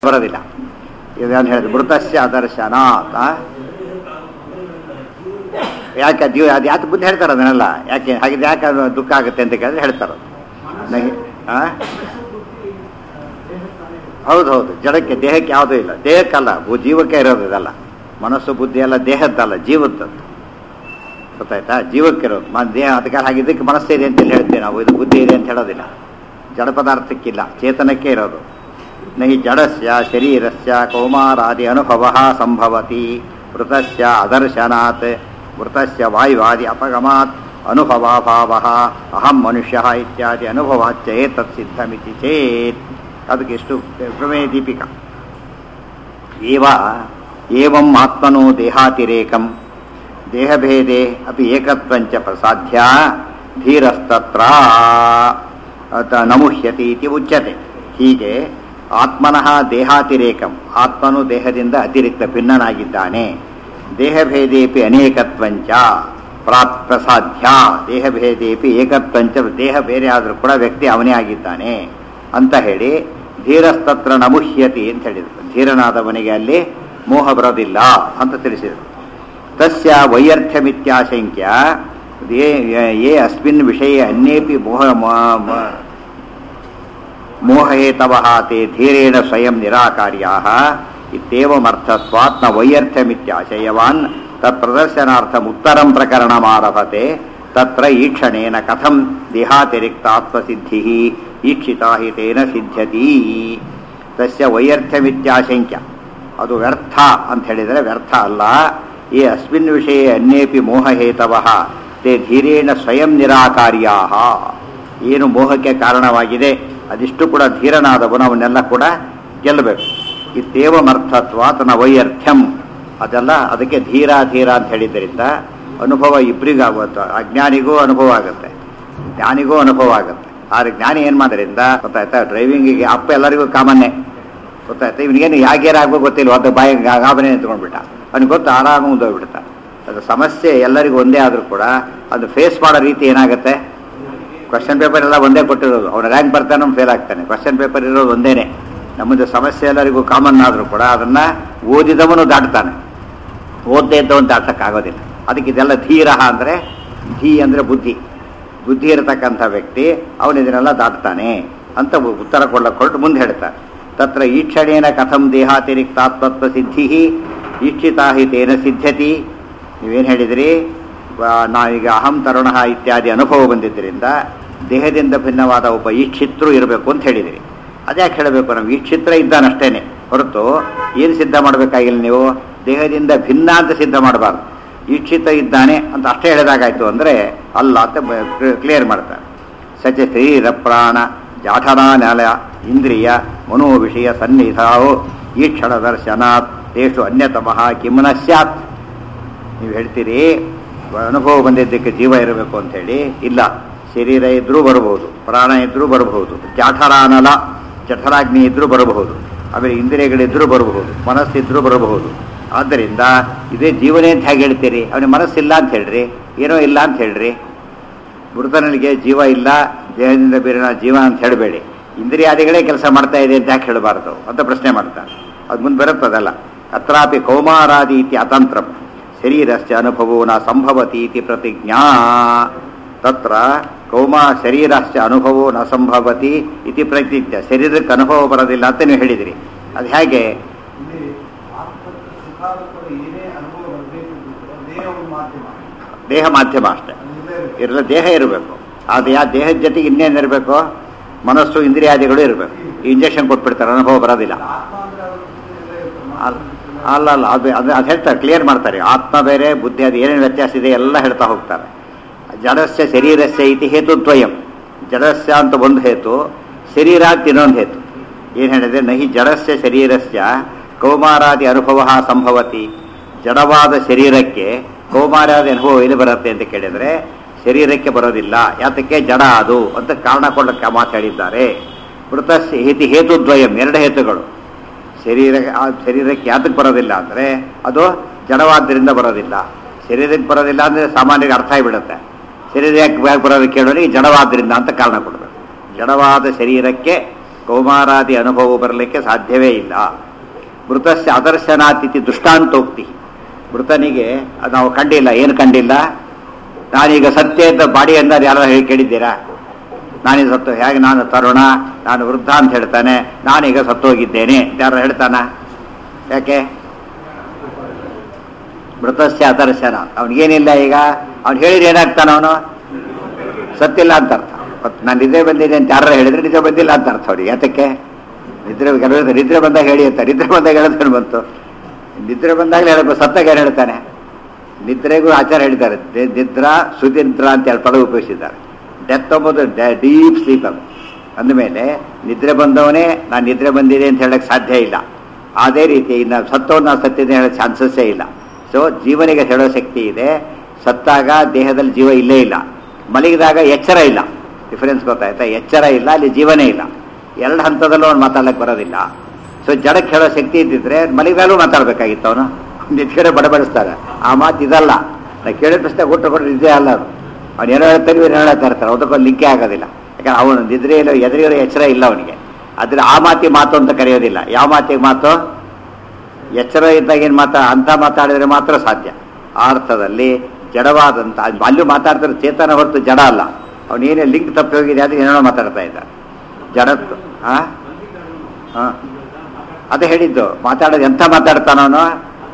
ಬರೋದಿಲ್ಲ ಇದನ್ನು ಹೇಳಿದ್ರು ಮೃತಸ್ಯ ಅದರ್ಶನಾತ್ ಆ? ಯಾಕೆ ಜೀವ ಅದು ಯಾಕೆ ಬುದ್ಧಿ ಹೇಳ್ತಾರೆ ಅದನ್ನೆಲ್ಲ ಯಾಕೆ ಹಾಗಿದ್ರೆ ಯಾಕೆ ಅದು ದುಃಖ ಆಗುತ್ತೆ ಅಂತ ಕೇಳಿದ್ರೆ ಹೇಳ್ತಾರೆ ನನಗೆ ಆ? ಹೌದು ಹೌದು ಜಡಕ್ಕೆ ದೇಹಕ್ಕೆ ಯಾವುದೂ ಇಲ್ಲ ದೇಹಕ್ಕಲ್ಲ ಭೂ- ಜೀವಕ್ಕೆ ಇರೋದು ಇದಲ್ಲ ಮನಸ್ಸು ಬುದ್ಧಿ ಎಲ್ಲ ದೇಹದ್ದಲ್ಲ ಜೀವದ್ದದ್ದು ಗೊತ್ತಾಯ್ತಾ ಜೀವಕ್ಕಿರೋದು ಮ ದೇಹ ಅದಕ್ಕೆ ಹಾಗಿದ್ದಕ್ಕೆ ಮನಸ್ಸು ಇದೆ ಅಂತ ಹೇಳ್ತೀವಿ ನಾವು ಇದು ಬುದ್ಧಿ ಇದೆ ಅಂತ ಹೇಳೋದಿಲ್ಲ ಜಡ ಪದಾರ್ಥಕ್ಕಿಲ್ಲ ಚೇತನಕ್ಕೆ ಇರೋದು ನಹಿ ಜಡಸ್ಯ ಶರೀರಸ್ಯ ಕೌಮಾರಾದಿ ಅನುಭವ ಸಂಭವತಿ ಮೃತಸ್ಯ ಅದರ್ಶನಾತ್ ಮೃತಸ್ಯ ವಾಯುವಾದಿ ಅಪಗಮಾತ್ ಅನುಭವಾಭಾವ ಅಹಂ ಮನುಷ್ಯ ಇತ್ಯಾದಿ ಅನುಭವಾಚ್ಚ ಏತತ್ ಸಿದ್ಧಮಿತಿ ಚೇತ್ ಅದಕ್ಕೆ ಎಷ್ಟು ಪ್ರಮೇಯ ದೀಪಿಕಾ ಏವ ಏವಂ ಆತ್ಮನೋ ದೇಹಾತಿರೇಕಂ ದೇಹಭೇದೆ ಅಪಿ ಏಕತ್ವಂಚ ಪ್ರಸಾಧ್ಯ ಧೀರಸ್ತತ್ರ ಅತ ನಮುಹ್ಯತಿ ಇತಿ ಉಚ್ಯತೆ ಹೀಗೆ ಆತ್ಮನಃ ದೇಹಾತಿರೇಕಂ ಆತ್ಮನು ದೇಹದಿಂದ ಅತಿರಿಕ್ತ ಭಿನ್ನನಾಗಿದ್ದಾನೆ ದೇಹಭೇದೇಪಿ ಅನೇಕತ್ವಂಚ ಪ್ರಾಪ್ ಪ್ರಸಾಧ್ಯ ದೇಹಭೇದೇಪಿ ಏಕತ್ವಂಚ ದೇಹ ಬೇರೆ ಆದರೂ ಕೂಡ ವ್ಯಕ್ತಿ ಅವನೇ ಆಗಿದ್ದಾನೆ ಅಂತ ಹೇಳಿ ಧೀರಸ್ತತ್ರ ನಮುಹ್ಯತಿ ಅಂತ ಹೇಳಿದರು ಧೀರನಾದವನಿಗೆ ಅಲ್ಲಿ ಮೋಹ ಬರೋದಿಲ್ಲ ಅಂತ ತಿಳಿಸಿದರು ತಸ್ಯ ವೈಯರ್ಥ್ಯಮಿತ್ಯಾಶಂಕ್ಯ ಯೇ ಯೇ ಅಸ್ಮಿನ್ ವಿಷಯ ಅನ್ಯೇಪಿ ಮೋಹ ಮ- ಮ- ಮೋಹೇತವಃ ತೇ ಧೀರೇಣ ಸ್ವಯಂ ನಿರಾಕಾರ್ಯಾः ಇತ್ಯೇವಮರ್ಥತ್ವಾತ್ ನ ವೈಯರ್ಥ್ಯಮಿತ್ಯಾಶಯವಾನ್ ತತ್ಪ್ರದರ್ಶನಾರ್ಥಂ ಉತ್ತರಂ ಪ್ರಕರಣಮಾರಭತೆ ತತ್ರ ಈಕ್ಷಣೇನ ಕಥಂ ದೇಹಾತಿರಿಕ್ತಾತ್ಮಸಿದ್ಧಿः ಈಕ್ಷಿತಾ ಹಿ ತೇನ ಸಿದ್ಧ್ಯತಿ ತಸ್ಯ ವೈಯರ್ಥ್ಯಮಿತ್ಯಾಶಂಕ್ಯ ಅದು ವ್ಯರ್ಥ ಅಂತ ಹೇಳಿದರೆ ವ್ಯರ್ಥ ಅಲ್ಲ ಈ ಅಸ್ಮಿನ್ ವಿಷಯ ಅನ್ಯೇಪಿ ಮೋಹಹೇತವಃ ತೇ ಧೀರೇಣ ಸ್ವಯಂ ನಿರಾಕಾರ್ಯಾಹ ಏನು ಮೋಹಕ್ಕೆ ಕಾರಣವಾಗಿದೆ ಅದಿಷ್ಟು ಕೂಡ ಧೀರನಾದವನು ಅವನ್ನೆಲ್ಲ ಕೂಡ ಗೆಲ್ಲಬೇಕು ಇತ್ತೇವಮರ್ಥತ್ವ ತನ್ನ ವೈಯರ್ಥ್ಯಂ ಅದೆಲ್ಲ ಅದಕ್ಕೆ ಧೀರ ಧೀರ ಅಂತ ಹೇಳಿದ್ದರಿಂದ ಅನುಭವ ಇಬ್ಬರಿಗಾಗುತ್ತೆ ಅಜ್ಞಾನಿಗೂ ಅನುಭವ ಆಗುತ್ತೆ ಜ್ಞಾನಿಗೂ ಅನುಭವ ಆಗುತ್ತೆ ಆದರೆ ಜ್ಞಾನಿ ಏನು ಮಾಡೋದ್ರಿಂದ ಗೊತ್ತಾಯ್ತಾ ಡ್ರೈವಿಂಗಿಗೆ ಅಪ್ಪ ಎಲ್ಲರಿಗೂ ಕಾಮನ್ನೇ ಗೊತ್ತಾಯ್ತಾ ಇವನಿಗೇನು ಯಾಗೇರ ಆಗ್ಬೇಕು ಗೊತ್ತಿಲ್ಲ ಅದು ಬಾಯಿ ಗಾಬನೆ ನಿಂತ್ಕೊಂಡ್ಬಿಟ್ಟ ಅವ್ನಿಗೆ ಗೊತ್ತು ಆರಾಮ ಮುಂದೋಗ್ಬಿಡ್ತ ಅದು ಸಮಸ್ಯೆ ಎಲ್ಲರಿಗೂ ಒಂದೇ ಆದರೂ ಕೂಡ ಅದು ಫೇಸ್ ಮಾಡೋ ರೀತಿ ಏನಾಗುತ್ತೆ ಕ್ವಶನ್ ಪೇಪರ್ ಎಲ್ಲ ಒಂದೇ ಕೊಟ್ಟಿರೋದು ಅವನ ರ್ಯಾಂಕ್ ಬರ್ತಾನೆ ಅವ್ನು ಫೇಲ್ ಆಗ್ತಾನೆ ಕ್ವಶನ್ ಪೇಪರ್ ಇರೋದು ಒಂದೇನೆ ನಮ್ಮದು ಸಮಸ್ಯೆ ಎಲ್ಲರಿಗೂ ಕಾಮನ್ ಆದರೂ ಕೂಡ ಅದನ್ನ ಓದಿದವನು ದಾಟ್ತಾನೆ ಓದದೇ ಇದ್ದವನು ದಾಟಕ್ಕಾಗೋದಿಲ್ಲ ಅದಕ್ಕೆ ಇದೆಲ್ಲ ಧೀರ ಅಂದರೆ ಧೀ ಅಂದರೆ ಬುದ್ಧಿ ಬುದ್ಧಿ ಇರತಕ್ಕಂಥ ವ್ಯಕ್ತಿ ಅವನು ಇದನ್ನೆಲ್ಲ ದಾಟ್ತಾನೆ ಅಂತ ಉತ್ತರ ಕೊಳ್ಳಕೊಂಡು ಮುಂದೆ ಹೇಳ್ತಾರೆ ತತ್ರ ಈಕ್ಷಣೇನ ಕಥಂ ದೇಹಾತಿರಿಕ್ತಾತ್ಮತ್ವ ಸಿದ್ಧಿ ಈಕ್ಷಿತಾ ಹಿ ತೇನ ಸಿದ್ಧತಿ ನೀವೇನು ಹೇಳಿದ್ರಿ ವ- ನಾವೀಗ ಅಹಂ ತರುಣ ಇತ್ಯಾದಿ ಅನುಭವ ಬಂದಿದ್ದರಿಂದ ದೇಹದಿಂದ ಭಿನ್ನವಾದ ಒಬ್ಬ ಈಕ್ಷಿತ್ರು ಇರಬೇಕು ಅಂತ ಹೇಳಿದಿರಿ ಅದ್ಯಾಕೆ ಹೇಳಬೇಕು ನಾವು ಈಕ್ಷಿತ್ರ ಇದ್ದಾನಷ್ಟೇನೆ ಹೊರತು ಏನು ಸಿದ್ಧ ಮಾಡಬೇಕಾಗಿಲ್ಲ ನೀವು ದೇಹದಿಂದ ಭಿನ್ನ ಅಂತ ಸಿದ್ಧ ಮಾಡಬಾರ್ದು ಈಕ್ಷಿತ ಇದ್ದಾನೆ ಅಂತ ಅಷ್ಟೇ ಹೇಳಿದಾಗಾಯ್ತು ಅಂದರೆ ಅಲ್ಲ ಅಂತ ಕ್ಲಿಯರ್ ಮಾಡ್ತಾರೆ ಸಚ ಶರೀರ ಪ್ರಾಣ ಜಾಠರಾನಲ ಇಂದ್ರಿಯ ಮನೋ ವಿಷಯ ಸನ್ನಿಧಾವು ಈಕ್ಷಣ ದರ್ಶನಾತ್ ತೇಷು ಅನ್ಯತಮಃ ಕಿಮ್ನ ಸ್ಯಾತ್ ನೀವು ಹೇಳ್ತೀರಿ ಅನುಭವ ಬಂದಿದ್ದಕ್ಕೆ ಜೀವ ಇರಬೇಕು ಅಂತ ಹೇಳಿ ಇಲ್ಲ ಶರೀರ ಇದ್ರೂ ಬರಬಹುದು ಪ್ರಾಣ ಇದ್ರೂ ಬರಬಹುದು ಜಾಠರಾನಲ ಜಠರಾಗ್ನಿ ಇದ್ರೂ ಬರಬಹುದು ಆಮೇಲೆ ಇಂದ್ರಿಯಗಳಿದ್ರೂ ಬರಬಹುದು ಮನಸ್ಸಿದ್ರೂ ಬರಬಹುದು ಆದ್ದರಿಂದ ಇದೇ ಜೀವನೇ ಅಂತ ಹೇಗೆ ಹೇಳ್ತೀರಿ ಅವನಿಗೆ ಮನಸ್ಸಿಲ್ಲ ಅಂತ ಹೇಳ್ರಿ ಏನೋ ಇಲ್ಲ ಅಂತ ಹೇಳ್ರಿ ಮೃತನಿಗೆ ಜೀವ ಇಲ್ಲ ದೇಹದಿಂದ ಬೇರೆ ಜೀವ ಅಂತ ಹೇಳಬೇಡಿ ಇಂದ್ರಿಯಾದಿಗಳೇ ಕೆಲಸ ಮಾಡ್ತಾ ಇದೆ ಅಂತ ಯಾಕೆ ಹೇಳಬಾರ್ದು ಅಂತ ಪ್ರಶ್ನೆ ಮಾಡ್ತಾನೆ ಅದು ಮುಂದೆ ಬರುತ್ತದಲ್ಲ ಅತ್ರಾಪಿ ಕೌಮಾರಾದಿ ಇತಿ ಅತಂತ್ರಂ ಶರೀರಸ್ಯ ಅನುಭವೋ ನ ಸಂಭವತಿ ಇತಿ ಪ್ರತಿಜ್ಞಾ ತತ್ರ ಕೌಮಾ ಶರೀರಸ್ಯ ಅನುಭವೋ ನ ಸಂಭವತಿ ಇತಿ ಪ್ರತಿಜ್ಞಾ ಶರೀರಕ್ಕೆ ಅನುಭವ ಬರೋದಿಲ್ಲ ಅಂತ ನೀವು ಹೇಳಿದಿರಿ ಅದು ಹೇಗೆ ಇಲ್ಲಿ ಆತ್ಮ ಸುಖಾತ್ಮಕ ಏನೇ ಅನುಭವ ಬರಬೇಕು ದೇಹ ಒಂದು ಮಾಧ್ಯಮ ದೇಹ ಮಾಧ್ಯಮ ಅಷ್ಟೇ ಅದು ಇಲ್ಲೇ ಇರುತ್ತೆ. ಇರಲ್ಲ ದೇಹ ಇರಬೇಕು ಅದು ಯಾ ದೇಹದ ಜೊತೆಗೆ ಇನ್ನೇನು ಇರಬೇಕು ಮನಸ್ಸು ಇಂದ್ರಿಯಾದಿಗಳು ಇರಬೇಕು ಇಂಜೆಕ್ಷನ್ ಕೊಟ್ಬಿಡ್ತಾರೆ ಅನುಭವ ಬರೋದಿಲ್ಲ ಆತ್ಮ ಅಂದ್ರೆ ಅದು ಇಲ್ಲೇ ಇರುತ್ತೆ. ಅಲ್ಲ ಅಲ್ಲ ಅಲ್ಲ ಅದು ಅದು ಅದು ಹೇಳ್ತಾರೆ ಕ್ಲಿಯರ್ ಮಾಡ್ತಾರೆ ಆತ್ಮ ಬೇರೆ ಬುದ್ಧಿ ಅದು ಏನೇನು ವ್ಯತ್ಯಾಸ ಇದೆ ಎಲ್ಲ ಹೇಳ್ತಾ ಹೋಗ್ತಾರೆ ಜಡಸ್ಯ ಶರೀರಸ್ಯ ಇತಿ ಹೇತುದ್ವಯಂ ಜಡಸ್ಯ ಅಂತ ಒಂದು ಹೇತು ಶರೀರ ಅಂತ ಇನ್ನೊಂದು ಹೇತು ಏನು ಹೇಳಿದೆ ನಹಿ ಜಡಸ್ಯ ಶರೀರಸ್ಯ ಕೌಮಾರಾದಿ ಅನುಭವ ಸಂಭವತಿ ಜಡವಾದ ಶರೀರಕ್ಕೆ ಕೌಮಾರಾದಿ ಅನುಭವ ಎಲ್ಲಿ ಬರುತ್ತೆ ಅಂತ ಕೇಳಿದರೆ ಶರೀರಕ್ಕೆ ಬರೋದಿಲ್ಲ ಯಾತಕ್ಕೆ ಜಡ ಅದು ಅಂತ ಕಾರಣ ಕೊಡಕ್ಕೆ ಮಾತು ಹೇಳಿದ್ದಾರೆ ಮೃತಸ್ಯ ಹೇತಿ ಹೇತುದ್ವಯಂ ಎರಡು ಹೇತುಗಳು ಶರೀರ ಆ ಶರೀರಕ್ಕೆ ಯಾತಕ್ಕೆ ಬರೋದಿಲ್ಲ ಅಂದರೆ ಅದು ಜಡವಾದ್ದರಿಂದ ಬರೋದಿಲ್ಲ ಶರೀರಕ್ಕೆ ಬರೋದಿಲ್ಲ ಅಂದರೆ ಸಾಮಾನ್ಯರಿಗೆ ಅರ್ಥ ಆಗಿಬಿಡುತ್ತೆ ಶರೀರ ಯಾಕೆ ಯಾಕೆ ಬರೋದಕ್ಕೆ ಕೇಳೋರಿಗೆ ಜಡವಾದ್ರಿಂದ ಅಂತ ಕಾರಣ ಕೊಡಬೇಕು ಜಡವಾದ ಶರೀರಕ್ಕೆ ಕೌಮಾರಾದಿ ಅನುಭವ ಬರಲಿಕ್ಕೆ ಸಾಧ್ಯವೇ ಇಲ್ಲ ಮೃತಸ್ಯ ಅದರ್ಶನಾತಿಥಿ ದುಷ್ಟಾಂತೋಕ್ತಿ ಮೃತನಿಗೆ ಅದು ನಾವು ಕಂಡಿಲ್ಲ ಏನು ಕಂಡಿಲ್ಲ ನಾನೀಗ ಸತ್ಯ ಅಂತ ಬಾಡಿ ಅಂದಾರು ಯಾರೋ ಹೇಳಿ ಕೇಳಿದ್ದೀರಾ ನಾನೀಗ ಸತ್ತು ಹೇಗೆ ನಾನು ತರುಣ ನಾನು ವೃದ್ಧ ಅಂತ ಹೇಳ್ತಾನೆ ನಾನೀಗ ಸತ್ತೋಗಿದ್ದೇನೆ ಅಂತ ಯಾರು ಹೇಳ್ತಾನ ಯಾಕೆ ಮೃತಸ್ಯ ಅದರ್ಶನ ಅವನಿಗೇನಿಲ್ಲ ಈಗ ಅವ್ನು ಹೇಳಿದ್ರೆ ಏನಾಗ್ತಾನ ಅವನು ಸತ್ತಿಲ್ಲ ಅಂತ ಅರ್ಥ ಮತ್ ನಾನು ನಿದ್ರೆ ಬಂದಿದೆ ಅಂತ ಯಾರು ಹೇಳಿದ್ರೆ ನಿದ್ರೆ ಬಂದಿಲ್ಲ ಅಂತ ಅರ್ಥ ಅವ್ರಿಗೆ ಯಾತಕ್ಕೆ ನಿದ್ರೆ ಕೆಲವರು ನಿದ್ರೆ ಬಂದಾಗ ಹೇಳಿ ಅಂತ ನಿದ್ರೆ ಬಂದಾಗ ಹೇಳಿದ್ರೆ ಬಂತು ನಿದ್ರೆ ಬಂದಾಗಲೇ ಹೇಳಬೇಕು ಸತ್ತಾಗ ಏನು ಹೇಳ್ತಾನೆ ನಿದ್ರೆಗೂ ಆಚಾರ ಹೇಳಿದ್ದಾರೆ ದೆ- ನಿದ್ರಾ ಸುನಿದ್ರಾ ಅಂತ ಎರಡು ಪದ ಉಪಯೋಗಿಸಿದ್ದಾರೆ ಡೆತ್ ಎಂಬುದು ಡೀಪ್ ಸ್ಲೀಪ್ ಅದು ಅಂದಮೇಲೆ ನಿದ್ರೆ ಬಂದವನೇ ನಾನು ನಿದ್ರೆ ಬಂದಿದೆ ಅಂತ ಹೇಳಕ್ ಸಾಧ್ಯ ಇಲ್ಲ ಅದೇ ರೀತಿ ಇನ್ನು ಸತ್ತವನ್ನ ನಾನು ಸತ್ತಿದೆ ಹೇಳೋ ಚಾನ್ಸಸ್ಸೇ ಇಲ್ಲ ಸೊ ಜೀವನಿಗೆ ಹೇಳೋ ಶಕ್ತಿ ಇದೆ ಸತ್ತಾಗ ದೇಹದಲ್ಲಿ ಜೀವ ಇಲ್ಲೇ ಇಲ್ಲ ಮಲಗಿದಾಗ ಎಚ್ಚರ ಇಲ್ಲ ಡಿಫರೆನ್ಸ್ ಗೊತ್ತಾಯ್ತಾ ಎಚ್ಚರ ಇಲ್ಲ ಅಲ್ಲಿ ಜೀವನೇ ಇಲ್ಲ ಎರಡು ಹಂತದಲ್ಲೂ ಅವ್ನು ಮಾತಾಡಕ್ಕೆ ಬರೋದಿಲ್ಲ ಸೊ ಜಡಕ್ಕೆ ಹೇಳೋ ಶಕ್ತಿ ಇದ್ದಿದ್ರೆ ಮಲಗಿದಾಗಲೂ ಮಾತಾಡ್ಬೇಕಾಗಿತ್ತು ಅವನು ನಿತ್ಕಡೆ ಬಡಬಡಿಸ್ತಾರೆ ಆ ಮಾತು ಇದಲ್ಲ ನಾ ಕೇಳಿದ ಪ್ರಶ್ನೆ ಕೊಟ್ಟು ಕೊಟ್ಟು ನಿದ್ದೆ ಅಲ್ಲ ಅದು ಅವ್ನು ಏನೋ ಹೇಳ್ತಾರೆ ಇವ್ರು ಏನೋ ಹೇಳ್ತಾ ಇರ್ತಾರೆ ಅದಕ್ಕೊಂದು ಲಿಂಕೇ ಆಗೋದಿಲ್ಲ ಯಾಕಂದ್ರೆ ಅವನು ನಿದ್ರೆಯಲ್ಲೋ ಎದುರಿರೋ ಎಚ್ಚರ ಇಲ್ಲ ಅವನಿಗೆ ಆದ್ರೆ ಆ ಮಾತಿ ಮಾತು ಅಂತ ಕರೆಯೋದಿಲ್ಲ ಯಾವ ಮಾತಿಗೆ ಮಾತು ಎಚ್ಚರ ಇದ್ದಾಗ ಏನು ಮಾತಾ ಅಂತ ಮಾತಾಡಿದ್ರೆ ಮಾತ್ರ ಸಾಧ್ಯ ಆ ಅರ್ಥದಲ್ಲಿ ಜಡವಾದಂತ ಅಲ್ಲೂ ಮಾತಾಡ್ತಾರೆ ಚೇತನ ಹೊರತು ಜಡ ಅಲ್ಲ ಅವನೇನೇ ಲಿಂಕ್ ತಪ್ಪಿ ಹೋಗಿದೆ ಅದು ಏನೋ ಮಾತಾಡ್ತಾ ಇದ್ದ ಜಡತ್ತು ಹಾ ಹಾ ಅದೇ ಹೇಳಿದ್ದು ಮಾತಾಡೋದು ಎಂತ ಮಾತಾಡ್ತಾನವನು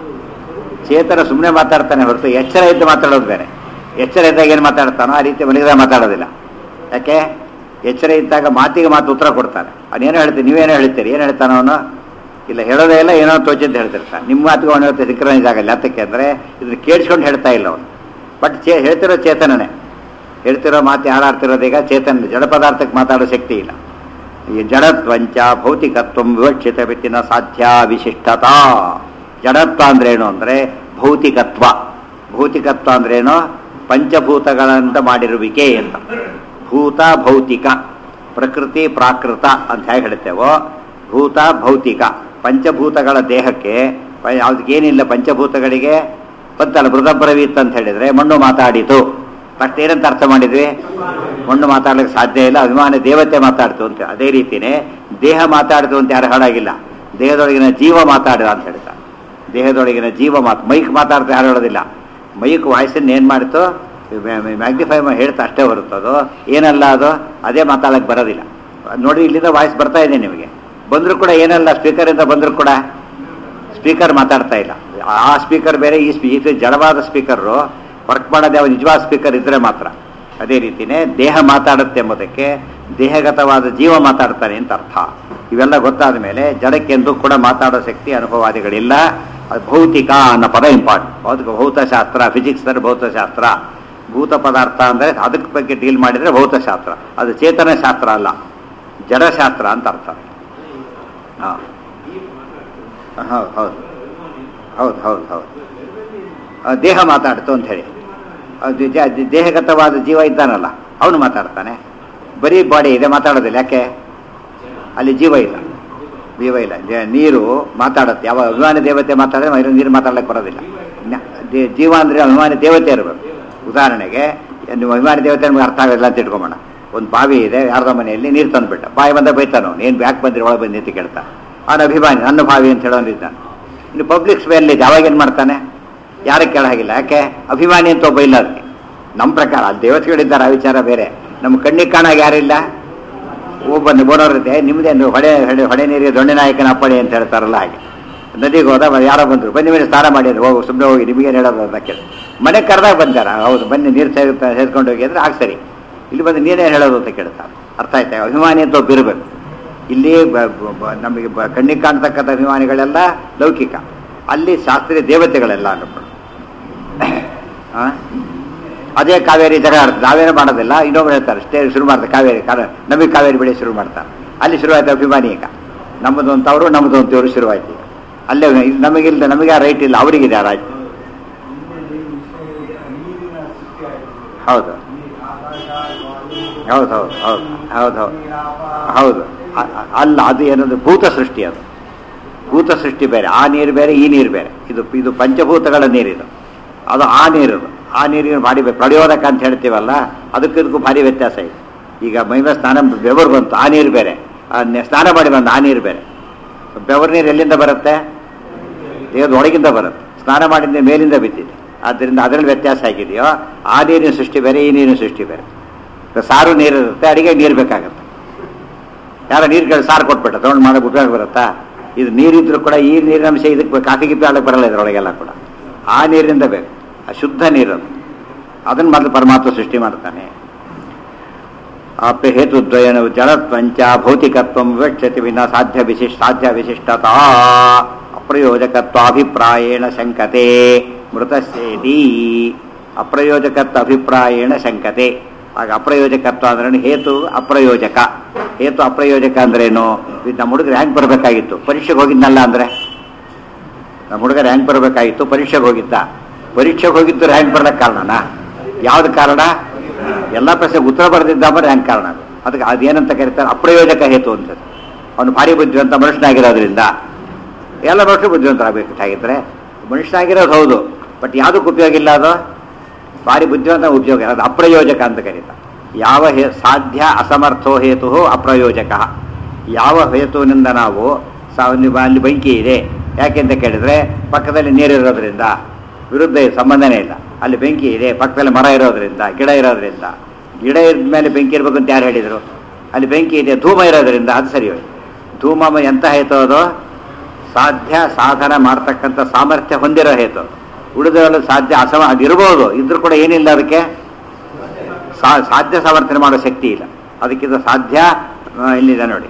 ಚೇತನ ಸುಮ್ಮನೆ ಮಾತಾಡ್ತಾನೆ ಹೊರತು ಎಚ್ಚರ ಇದ್ದು ಮಾತಾಡೋದು ಬೇರೆ ಎಚ್ಚರ ಇದ್ದಾಗ ಏನು ಮಾತಾಡ್ತಾನೋ ಆ ರೀತಿ ಮಲಗಿದಾಗ ಮಾತಾಡೋದಿಲ್ಲ ಯಾಕೆ ಎಚ್ಚರ ಇದ್ದಾಗ ಮಾತಿಗೆ ಮಾತು ಉತ್ತರ ಕೊಡ್ತಾನೆ ಅವನೇನೋ ಹೇಳ್ತೀನಿ ನೀವೇನೋ ಹೇಳ್ತೀರಿ ಏನು ಹೇಳ್ತಾನ ಅವನು ಇಲ್ಲ ಹೇಳೋದೇ ಇಲ್ಲ ಏನೋ ತೋಚಿಂತ ಹೇಳ್ತಿರ್ತಾನೆ ನಿಮ್ಮ ಮಾತಿಗೆ ಅವನು ಹೇಳ್ತಾ ಸಿಂಕ್ರನೈಸ್ ಆಗಲ್ಲ ಯಾತಕ್ಕೆ ಅಂದರೆ ಇದನ್ನ ಕೇಳಿಸ್ಕೊಂಡು ಹೇಳ್ತಾ ಇಲ್ಲ ಅವನು ಬಟ್ ಚೇ ಹೇಳ್ತಿರೋ ಚೇತನನೇ ಹೇಳ್ತಿರೋ ಮಾತು ಹಾಡಾಡ್ತಿರೋದೀಗ ಚೇತನ ಜಡ ಪದಾರ್ಥಕ್ಕೆ ಮಾತಾಡೋ ಶಕ್ತಿ ಇಲ್ಲ ಈ ಜಡತ್ವಂಚ ಭೌತಿಕತ್ವ ವಿವಕ್ಷಿತ ವ್ಯಕ್ತಿನ ಸಾಧ್ಯ ವಿಶಿಷ್ಟತಾ ಜಡತ್ವ ಅಂದ್ರೇನು ಅಂದರೆ ಭೌತಿಕತ್ವ ಭೌತಿಕತ್ವ ಅಂದ್ರೇನು ಪಂಚಭೂತಗಳಂತ ಮಾಡಿರುವಿಕೆ ಅಂತ ಭೂತ ಭೌತಿಕ ಪ್ರಕೃತಿ ಪ್ರಾಕೃತ ಅಂತ ಹೇಗೆ ಹೇಳ್ತೇವೋ ಭೂತ ಭೌತಿಕ ಪಂಚಭೂತಗಳ ದೇಹಕ್ಕೆ ಪ- ಯಾವ್ದಕ್ಕೇನಿಲ್ಲ ಪಂಚಭೂತಗಳಿಗೆ ಬಂತಲ್ಲ ಮೃತಬ್ರವೀತ್ ಅಂತ ಹೇಳಿದ್ರೆ ಮಣ್ಣು ಮಾತಾಡಿತು ಫಸ್ಟ್ ಏನಂತ ಅರ್ಥ ಮಾಡಿದ್ವಿ ಮಣ್ಣು ಮಾತಾಡ್ಲಿಕ್ಕೆ ಸಾಧ್ಯ ಇಲ್ಲ ಅಭಿಮಾನ ದೇವತೆ ಮಾತಾಡ್ತು ಅಂತ ಅದೇ ರೀತಿನೇ ದೇಹ ಮಾತಾಡ್ತು ಅಂತ ಯಾರು ಹಾಡಾಗಿಲ್ಲ ದೇಹದೊಳಗಿನ ಜೀವ ಮಾತಾಡಿದ ಅಂತ ಹೇಳ್ತಾರೆ ದೇಹದೊಳಗಿನ ಜೀವ ಮಾತು ಮೈಕ್ ಮಾತಾಡ್ತಾ ಯಾರು ಹೇಳೋದಿಲ್ಲ ಮೈಕ್ ವಾಯ್ಸನ್ನು ಏನು ಮಾಡ್ತು ಮ್ಯಾಗ್ನಿಫೈ ಮಾಡಿ ಹೇಳ್ತಾ ಅಷ್ಟೇ ಹೊರತದು ಏನಲ್ಲ ಅದು ಅದೇ ಮಾತಾಡಕ್ಕೆ ಬರೋದಿಲ್ಲ ನೋಡಿ ಇಲ್ಲಿಂದ ವಾಯ್ಸ್ ಬರ್ತಾ ಇದೆ ನಿಮಗೆ ಬಂದರೂ ಕೂಡ ಏನಲ್ಲ ಸ್ಪೀಕರಿಂದ ಬಂದರೂ ಕೂಡ ಸ್ಪೀಕರ್ ಮಾತಾಡ್ತಾ ಇಲ್ಲ ಆ ಸ್ಪೀಕರ್ ಬೇರೆ ಈ ಸ್ಪೀ ಇದು ಜಡವಾದ ಸ್ಪೀಕರು ವರ್ಕ್ ಮಾಡೋದು ಯಾವ ನಿಜವಾದ ಸ್ಪೀಕರ್ ಇದ್ರೆ ಮಾತ್ರ ಅದೇ ರೀತಿನೇ ದೇಹ ಮಾತಾಡುತ್ತೆ ಎಂಬುದಕ್ಕೆ ದೇಹಗತವಾದ ಜೀವ ಮಾತಾಡ್ತಾನೆ ಅಂತ ಅರ್ಥ ಇವೆಲ್ಲ ಗೊತ್ತಾದ ಮೇಲೆ ಜಡಕ್ಕೆಂದು ಕೂಡ ಮಾತಾಡೋ ಶಕ್ತಿ ಅನುಭವಾದಿಗಳಿಲ್ಲ ಅದು ಭೌತಿಕ ಅನ್ನೋ ಪದ ಇಂಪಾರ್ಟೆಂಟ್ ಅದಕ್ಕೆ ಭೌತಶಾಸ್ತ್ರ ಫಿಸಿಕ್ಸ್ ಅಂದರೆ ಭೌತಶಾಸ್ತ್ರ ಭೂತ ಪದಾರ್ಥ ಅಂದರೆ ಅದಕ್ಕೆ ಬಗ್ಗೆ ಡೀಲ್ ಮಾಡಿದರೆ ಭೌತಶಾಸ್ತ್ರ ಅದು ಚೇತನ ಶಾಸ್ತ್ರ ಅಲ್ಲ ಜಡಶಾಸ್ತ್ರ ಅಂತ ಅರ್ಥ ಹಾಂ ಹೌದು ಹೌದು ಹೌದು ಹೌದು ಹೌದು ಆ, ದೇಹ ಮಾತಾಡ್ತು ಅಂತ ಹೇಳಿ ಅದು ಜ- ಜ- ದೇಹಗತವಾದ ಜೀವ ಇದ್ದಾನಲ್ಲ ಅವನು ಮಾತಾಡ್ತಾನೆ ಬರೀ ಬಾಡಿ ಇದೆ ಮಾತಾಡೋದಿಲ್ಲ ಯಾಕೆ ಅಲ್ಲಿ ಜೀವ ಇಲ್ಲ ಜೀವ ಇಲ್ಲ ಜ- ನೀರು ಮಾತಾಡುತ್ತೆ ಯಾವ ಅಭಿಮಾನಿ ದೇವತೆ ಮಾತಾಡಿದ್ರೆ ಮೈರು ನೀರು ಮಾತಾಡ್ಲಿಕ್ಕೆ ಬರೋದಿಲ್ಲ ನ- ದೇ- ಜೀವ ಅಂದರೆ ಅಭಿಮಾನಿ ದೇವತೆ ಇರಬೇಕು ಉದಾಹರಣೆಗೆ ನೀವು ಅಭಿಮಾನಿ ದೇವತೆ ನಮ್ಗೆ ಅರ್ಥ ಆಗೋದಿಲ್ಲ ಅಂತ ಇಟ್ಕೊಂಬೋಣ ಒಂದು ಬಾವಿ ಇದೆ ಯಾರ್ದೋ ಮನೆಯಲ್ಲಿ ನೀರು ತಂದುಬಿಟ್ಟ ಬಾಯಿ ಬಂದ ಬೈತಾನು ಏನು ಬ್ಯಾಕ್ ಬಂದಿರಿ ಒಳಗೆ ಬಂದಿ ಅಂತ ಕೇಳ್ತಾ ಅವನು ಅಭಿಮಾನಿ ನನ್ನ ಬಾವಿ ಅಂತ ಹೇಳೋನಿದ್ದಾನೆ ಇನ್ನು ಪಬ್ಲಿಕ್ ಸ್ಪೇರ್ಲಿ ಅವಾಗ ಏನು ಮಾಡ್ತಾನೆ ಯಾರಿಗೆ ಕೇಳ ಹಾಗಿಲ್ಲ ಯಾಕೆ ಅಭಿಮಾನಿ ಅಂತ ಒಬ್ಬ ಇಲ್ಲ ಅದಕ್ಕೆ ನಮ್ಮ ಪ್ರಕಾರ ಅಲ್ಲಿ ದೇವತೆಗಳಿದ್ದಾರೆ ಆ ವಿಚಾರ ಬೇರೆ ನಮ್ಮ ಕಣ್ಣಿಗೆ ಕಾಣಾಗ ಯಾರಿಲ್ಲ ಒಬ್ಬ ಬೋನವರಿದೆ ನಿಮ್ಮದೇ ಹೊಡೆ ಹೊಡೆ ಹೊಡೆ ನೀರಿಗೆ ದೊಣ್ಣೆ ನಾಯಕನ ಅಪ್ಪಣೆ ಅಂತ ಹೇಳ್ತಾರಲ್ಲ ಹಾಗೆ ನದಿಗೆ ಹೋದ ಮ- ಯಾರೋ ಬಂದರು ಬನ್ನಿ ಬನ್ನಿ ಸ್ನಾನ ಮಾಡಿ ಅಂದ್ರೆ ಹೋಗು ಸುಮ್ಮನೆ ಹೋಗಿ ನಿಮಗೇನು ಹೇಳೋದು ಅಂತ ಕೇಳಿ ಮನೆಗೆ ಕರೆದಾಗ ಬಂದಾರ ಹೌದು ಬನ್ನಿ ನೀರು ಸೇರ್ತಾ ಸೇರ್ಕೊಂಡು ಹೋಗಿ ಅಂದ್ರೆ ಆಗ ಸರಿ ಇಲ್ಲಿ ಬಂದು ನೀನೇನು ಹೇಳೋದು ಅಂತ ಕೇಳ್ತಾರೆ ಅರ್ಥ ಆಯ್ತಾ ಅಭಿಮಾನಿ ಅಂತ ಒಬ್ಬ ಇರಬೇಕು ಇಲ್ಲಿ ಬ- ಬ- ಬ- ನಮಗೆ ಬ- ಕಣ್ಣಿಗೆ ಕಾಣ್ತಕ್ಕಂಥ ಅಭಿಮಾನಿಗಳೆಲ್ಲ ಲೌಕಿಕ ಅಲ್ಲಿ ಶಾಸ್ತ್ರೀಯ ದೇವತೆಗಳೆಲ್ಲ ಅನ್ಕೊಂಡು ಆ? ಅದೇ ಕಾವೇರಿ ಜಗಳ ಆಡ್ತಾರೆ ನಾವೇನು ಮಾಡೋದಿಲ್ಲ ಇನ್ನೊಬ್ರು ಹೇಳ್ತಾರೆ ಸ್ಟೇ ಶುರು ಮಾಡ್ತಾರೆ ಕಾವೇರಿ ಕಾಲ ನಮಗೆ ಕಾವೇರಿ ಬೆಳೆ ಶುರು ಮಾಡ್ತಾರೆ ಅಲ್ಲಿ ಶುರುವಾಯ್ತು ಅಭಿಮಾನಿ ಈಗ ನಮ್ಮದು ಅಂತ ಅವರು ನಮ್ಮದು ಅಂತ ಇವರು ಶುರುವಾಯ್ತು ಈಗ ಅಲ್ಲೇ ಇಲ್ಲಿ ನಮಗಿಲ್ಲ ನಮಗೆ ಆ ರೈಟ್ ಇಲ್ಲ ಅವರಿಗಿದೆ ಆ ರೈಟ್ ನೀರಿನ ಸೃಷ್ಟಿ ಆಯಿತು ಹೌದು ಆಕಾಶ ವಾಯು ಹೌದು ಹೌದು ಹೌದು ಹೌದು ಹೌದು ನೀರಾಪ, ಹೌದು ಅ- ಅ- ಅಲ್ಲ ಅದು ಏನದು ಭೂತ ಸೃಷ್ಟಿ ಅದು ಭೂತ ಸೃಷ್ಟಿ ಬೇರೆ ಆ ನೀರು ಬೇರೆ ಈ ನೀರು ಬೇರೆ ಇದು ಇದು ಪಂಚಭೂತಗಳ ನೀರಿದು ಅದು ಆ ನೀರು ಆ ನೀರಿನ ಭಾರಿ ಬೇ- ಪ್ರಯೋದಕ ಅಂತ ಹೇಳ್ತೀವಲ್ಲ ಅದಕ್ಕೂ ಇದಕ್ಕೂ ಭಾರಿ ವ್ಯತ್ಯಾಸ ಇದೆ ಈಗ ಮೈಮೇಲೆ ಸ್ನಾನ ಬೆವರು ಬಂತು ಆ ನೀರು ಬೇರೆ ಆ ನೆ- ಸ್ನಾನ ಮಾಡಿ ಬಂದ ಆ ನೀರು ಬೇರೆ ಬೆವರ್ ನೀರು ಎಲ್ಲಿಂದ ಬರುತ್ತೆ ದೇಹದ ಒಳಗಿಂದ ಬರುತ್ತೆ ಸ್ನಾನ ಮಾಡಿದ ಮೇಲಿಂದ ಬಿದ್ದಿದೆ ಆದ್ದರಿಂದ ಅದರಲ್ಲಿ ವ್ಯತ್ಯಾಸ ಆಗಿದೆಯೋ ಆ ನೀರಿನ ಸೃಷ್ಟಿ ಬೇರೆ ಈ ನೀರಿನ ಸೃಷ್ಟಿ ಬೇರೆ ಈಗ ಸಾರು ನೀರು ಇರುತ್ತೆ ಅಡಿಗೆ ನೀರು ಬೇಕಾಗುತ್ತೆ ಯಾರೋ ನೀರು ಕೇಳಿ ಸಾರು ಕೊಟ್ಬಿಟ್ಟ ತೊಗೊಂಡು ಮಾಡೋಕೆ ಉಪಯೋಗ ಬರುತ್ತಾ ಇದು ನೀರಿದ್ರು ಕೂಡ ಈ ನೀರಿನ ಅಂಶ ಇದಕ್ಕೆ ಕಾಫಿ ಗಿಫಿ ಆಡಕ್ಕೆ ಬರಲ್ಲ ಇದರೊಳಗೆಲ್ಲ ಕೂಡ ಆ ನೀರಿಂದ ಬೇಕು ಆ ಶುದ್ಧ ನೀರು ಅದು. ಅದನ್ನ ಮೊದಲು ಪರಮಾತ್ಮ ಸೃಷ್ಟಿ ಮಾಡ್ತಾನೆ ಆಪ್ಯ ಹೇತುದ್ವಯನ ಜಡತ್ವಂಚ ಭೌತಿಕತ್ವ ವಿವಕ್ಷತೆ ವಿನ ಸಾಧ್ಯ ವಿಶಿಷ್ಟ ಸಾಧ್ಯ ವಿಶಿಷ್ಟತಾ ಅಪ್ರಯೋಜಕತ್ವಾಭಿಪ್ರಾಯೇಣ ಶಂಕತೆ ಮೃತಸ್ಯೇತಿ ಅಪ್ರಯೋಜಕತ್ವ ಅಭಿಪ್ರಾಯೇಣ ಶಂಕತೆ ಆಗ ಅಪ್ರಯೋಜಕತ್ವ ಅಂದ್ರೆ ಹೇತು ಅಪ್ರಯೋಜಕ ಹೇತು ಅಪ್ರಯೋಜಕ ಅಂದ್ರೇನು ಇದು ನಮ್ಮ ಹುಡುಗರು ಹ್ಯಾಂಗ್ ಬರಬೇಕಾಗಿತ್ತು ಪರೀಕ್ಷೆಗೆ ಹೋಗಿದ್ನಲ್ಲ ಅಂದ್ರೆ ನಮ್ಮ ಹುಡುಗ ರ್ಯಾಂಕ್ ಬರಬೇಕಾಗಿತ್ತು ಪರೀಕ್ಷೆಗೆ ಹೋಗಿದ್ದ ಪರೀಕ್ಷೆಗೆ ಹೋಗಿದ್ದು ರ್ಯಾಂಕ್ ಬರ್ಲಕ್ಕೆ ಕಾರಣನಾ ಯಾವ್ದು ಕಾರಣ ಎಲ್ಲ ಪ್ರಶ್ನೆಗೆ ಉತ್ತರ ಬರೆದಿದ್ದ ರ್ಯಾಂಕ್ ಕಾರಣ ಅದು. ಅದಕ್ಕೆ ಅದೇನಂತ ಕರೀತಾರೆ ಅಪ್ರಯೋಜಕ ಹೇತು ಅಂತ ಅವನು ಭಾರಿ ಬುದ್ಧಿವಂತ ಮನುಷ್ಯನಾಗಿರೋದ್ರಿಂದ ಎಲ್ಲ ಮನುಷ್ಯರು ಬುದ್ಧಿವಂತರಾಗಬೇಕಾಗಿದ್ರೆ ಮನುಷ್ಯನಾಗಿರೋದು ಹೌದು ಬಟ್ ಯಾವುದಕ್ಕೆ ಉಪಯೋಗ ಇಲ್ಲ ಅದು ಭಾರಿ ಬುದ್ಧಿವಂತ ಉಪಯೋಗ ಅದು ಅಪ್ರಯೋಜಕ ಅಂತ ಕರೀತಾರೆ ಯಾವ ಹೇ ಸಾಧ್ಯ ಅಸಮರ್ಥೋ ಹೇತು ಅಪ್ರಯೋಜಕ ಯಾವ ಹೇತುವಿನಿಂದ ನಾವು ಸಾ- ಅಲ್ಲಿ ಅಲ್ಲಿ ಬೆಂಕಿ ಇದೆ ಯಾಕೆಂತ ಕೇಳಿದ್ರೆ ಪಕ್ಕದಲ್ಲಿ ನೀರಿರೋದ್ರಿಂದ ವಿರುದ್ಧ ಇದೆ, ಸಂಬಂಧನೇ ಇಲ್ಲ ಅಲ್ಲಿ ಬೆಂಕಿ ಇದೆ ಪಕ್ಕದಲ್ಲಿ ಮರ ಇರೋದ್ರಿಂದ ಗಿಡ ಇರೋದ್ರಿಂದ ಗಿಡ ಇದ್ದ ಮೇಲೆ ಬೆಂಕಿ ಇರ್ಬೇಕು ಅಂತ ಯಾರು ಹೇಳಿದರು ಅಲ್ಲಿ ಬೆಂಕಿ ಇದೆ ಧೂಮ ಇರೋದ್ರಿಂದ ಅದು ಸರಿ ಹೋಯ್ತು ಧೂಮ ಮ- ಎಂತ ಹೇತು ಅದು ಸಾಧ್ಯ ಸಾಧನ ಮಾಡ್ತಕ್ಕಂಥ ಸಾಮರ್ಥ್ಯ ಹೊಂದಿರೋ ಹೇತು ಉಳಿದವಲ್ಲ ಸಾಧ್ಯ ಅಸಮ ಅದಿರ್ಬೋದು ಇದ್ರೂ ಕೂಡ ಏನಿಲ್ಲ ಅದಕ್ಕೆ ಸಾ- ಸಾಧ್ಯ ಸಮರ್ಥನೆ ಮಾಡೋ ಶಕ್ತಿ ಇಲ್ಲ ಅದಕ್ಕಿಂತ ಸಾಧ್ಯ ಆ, ಇಲ್ಲಿದೆ ನೋಡಿ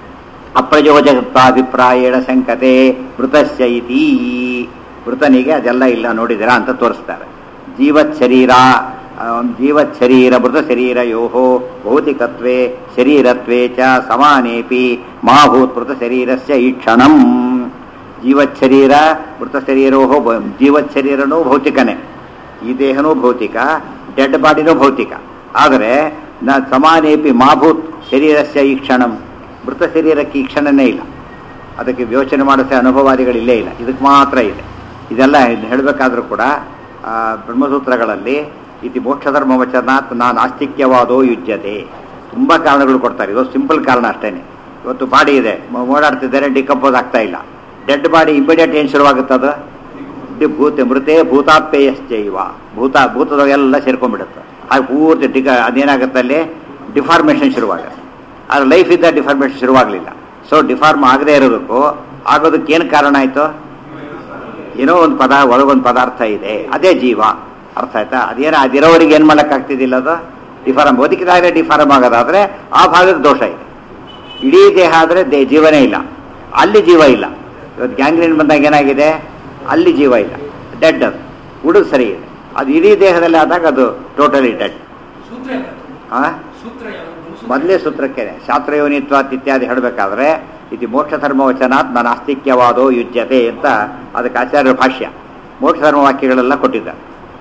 ಅಪ್ರಯೋಜಕತ್ವಾಭಿಪ್ರಾಯೇಣ ಶಂಕತೆ ಮೃತಸ್ಯ ಇತಿ ಮೃತನಿಗೆ ಅದೆಲ್ಲ ಇಲ್ಲ ನೋಡಿದಿರಾ ಅಂತ ತೋರಿಸ್ತಾರೆ ಜೀವತ್ ಶರೀರ ಆ, ಜೀವತ್ ಶರೀರ ಮೃತ ಶರೀರ ಯೋಹೋ ಭೌತಿಕತ್ವೇ ಶರೀರತ್ವೇ ಚ ಸಮಾನೇಪಿ ಮಾಭೂತ್ ಮೃತ ಶರೀರಸ್ಯ ಈಕ್ಷಣಂ ಜೀವತ್ ಶರೀರ ಮೃತ ಶರೀರೋ ಜೀವತ್ ಶರೀರನೂ ಭೌತಿಕನೇ ಈ ದೇಹನೂ ಭೌತಿಕ ಡೆಡ್ ಬಾಡಿನೂ ಭೌತಿಕ ಆದರೆ ನ ಸಮಾನೇಪಿ ಮಾಭೂತ್ ಶರೀರಸ್ಯ ಈ ಕ್ಷಣಂ ಮೃತ ಶರೀರಕ್ಕೆ ಈ ಕ್ಷಣನೇ ಇಲ್ಲ ಅದಕ್ಕೆ ಯೋಚನೆ ಮಾಡಿಸೋ ಅನುಭವಾದಿಗಳಿಲ್ಲೇ ಇಲ್ಲ ಇದಕ್ಕೆ ಮಾತ್ರ ಇದೆ ಇದೆಲ್ಲ ಹೇಳಬೇಕಾದ್ರೂ ಕೂಡ ಆ, ಬ್ರಹ್ಮಸೂತ್ರಗಳಲ್ಲಿ ಇತಿ ಮೋಕ್ಷಧರ್ಮ ವಚನಾತ್ ನಾ ನಾಸ್ತಿಕ್ಯವಾದೋ ಯುಜ್ಯತೆ ತುಂಬ ಕಾರಣಗಳು ಕೊಡ್ತಾರೆ ಇದು ಸಿಂಪಲ್ ಕಾರಣ ಅಷ್ಟೇನೆ ಇವತ್ತು ಬಾಡಿ ಇದೆ ಮ- ಓಡಾಡ್ತಿದ್ದಾರೆ ಡಿಕಂಪೋಸ್ ಆಗ್ತಾ ಇಲ್ಲ ಡೆಡ್ ಬಾಡಿ ಇಮಿಡಿಯೇಟ್ ಏನು ಶುರುವಾಗುತ್ತದು ಡಿ ಭೂತ ಮೃತೆ ಭೂತಾಪೇಯಶ್ಚೈವ ಭೂತ ಭೂತದೊಳಗೆಲ್ಲ ಸೇರ್ಕೊಂಡ್ಬಿಡುತ್ತೆ ಹಾಗೆ ಪೂರ್ತಿ ಡಿಕ ಅದೇನಾಗುತ್ತೆ ಅಲ್ಲಿ ಡಿಫಾರ್ಮೇಷನ್ ಶುರುವಾಗುತ್ತೆ ಆದರೆ ಲೈಫ್ ಇದ್ದ ಡಿಫಾರ್ಮೇಷನ್ ಶುರುವಾಗಲಿಲ್ಲ ಸೊ ಡಿಫಾರ್ಮ್ ಆಗದೇ ಇರೋದಕ್ಕೂ ಆಗೋದಕ್ಕೆ ಏನು ಕಾರಣ ಆಯಿತು ಏನೋ ಒಂದು ಪದ ಒಳಗೊಂದು ಪದಾರ್ಥ ಇದೆ ಅದೇ ಜೀವ ಅರ್ಥ ಆಯ್ತಾ ಅದೇನೋ ಅದಿರೋವರೆಗೆ ಏನು ಮಾಡೋಕ್ಕಾಗ್ತಿದ್ದಿಲ್ಲ ಅದು ಡಿಫಾರಮ್ ಬದುಕಿದಾಗಲೇ ಡಿಫಾರಮ್ ಆಗೋದಾದ್ರೆ ಆ ಭಾಗಕ್ಕೆ ದೋಷ ಇದೆ ಇಡೀ ದೇಹ ಆದರೆ ದೇ ಜೀವನೇ ಇಲ್ಲ ಅಲ್ಲಿ ಜೀವ ಇಲ್ಲ ಇವತ್ತು ಗ್ಯಾಂಗ್ರೀನ್ ಬಂದಾಗ ಏನಾಗಿದೆ ಅಲ್ಲಿ ಜೀವ ಇಲ್ಲ ಡೆಡ್ ಅದು ಉಡುಗ್ ಸರಿ ಇದೆ ಅದು ಇಡೀ ದೇಹದಲ್ಲಿ ಆದಾಗ ಅದು ಟೋಟಲಿ ಡೆಡ್ ಸೂತ್ರ ಯಾವುದು? ಆ ಸೂತ್ರ ಯಾವುದು? ಸೂತ್ರ- ಮೊದಲೇ ಸೂತ್ರಕ್ಕೇನೆ ಶಾಸ್ತ್ರಯೋನಿತ್ವಾತ್ ಇತ್ಯಾದಿ ಹೇಳಬೇಕಾದ್ರೆ ಇದು ಮೋಕ್ಷ ಧರ್ಮ ವಚನಾತ್ ನನ್ನ ಆಸ್ತಿಕ್ಯವಾದೋ ಯುಜ್ಯತೆ ಅಂತ ಅದಕ್ಕೆ ಆಚಾರ್ಯರ ಭಾಷ್ಯ ಮೋಕ್ಷ ಧರ್ಮ ವಾಕ್ಯಗಳೆಲ್ಲ ಕೊಟ್ಟಿದ್ದಾರೆ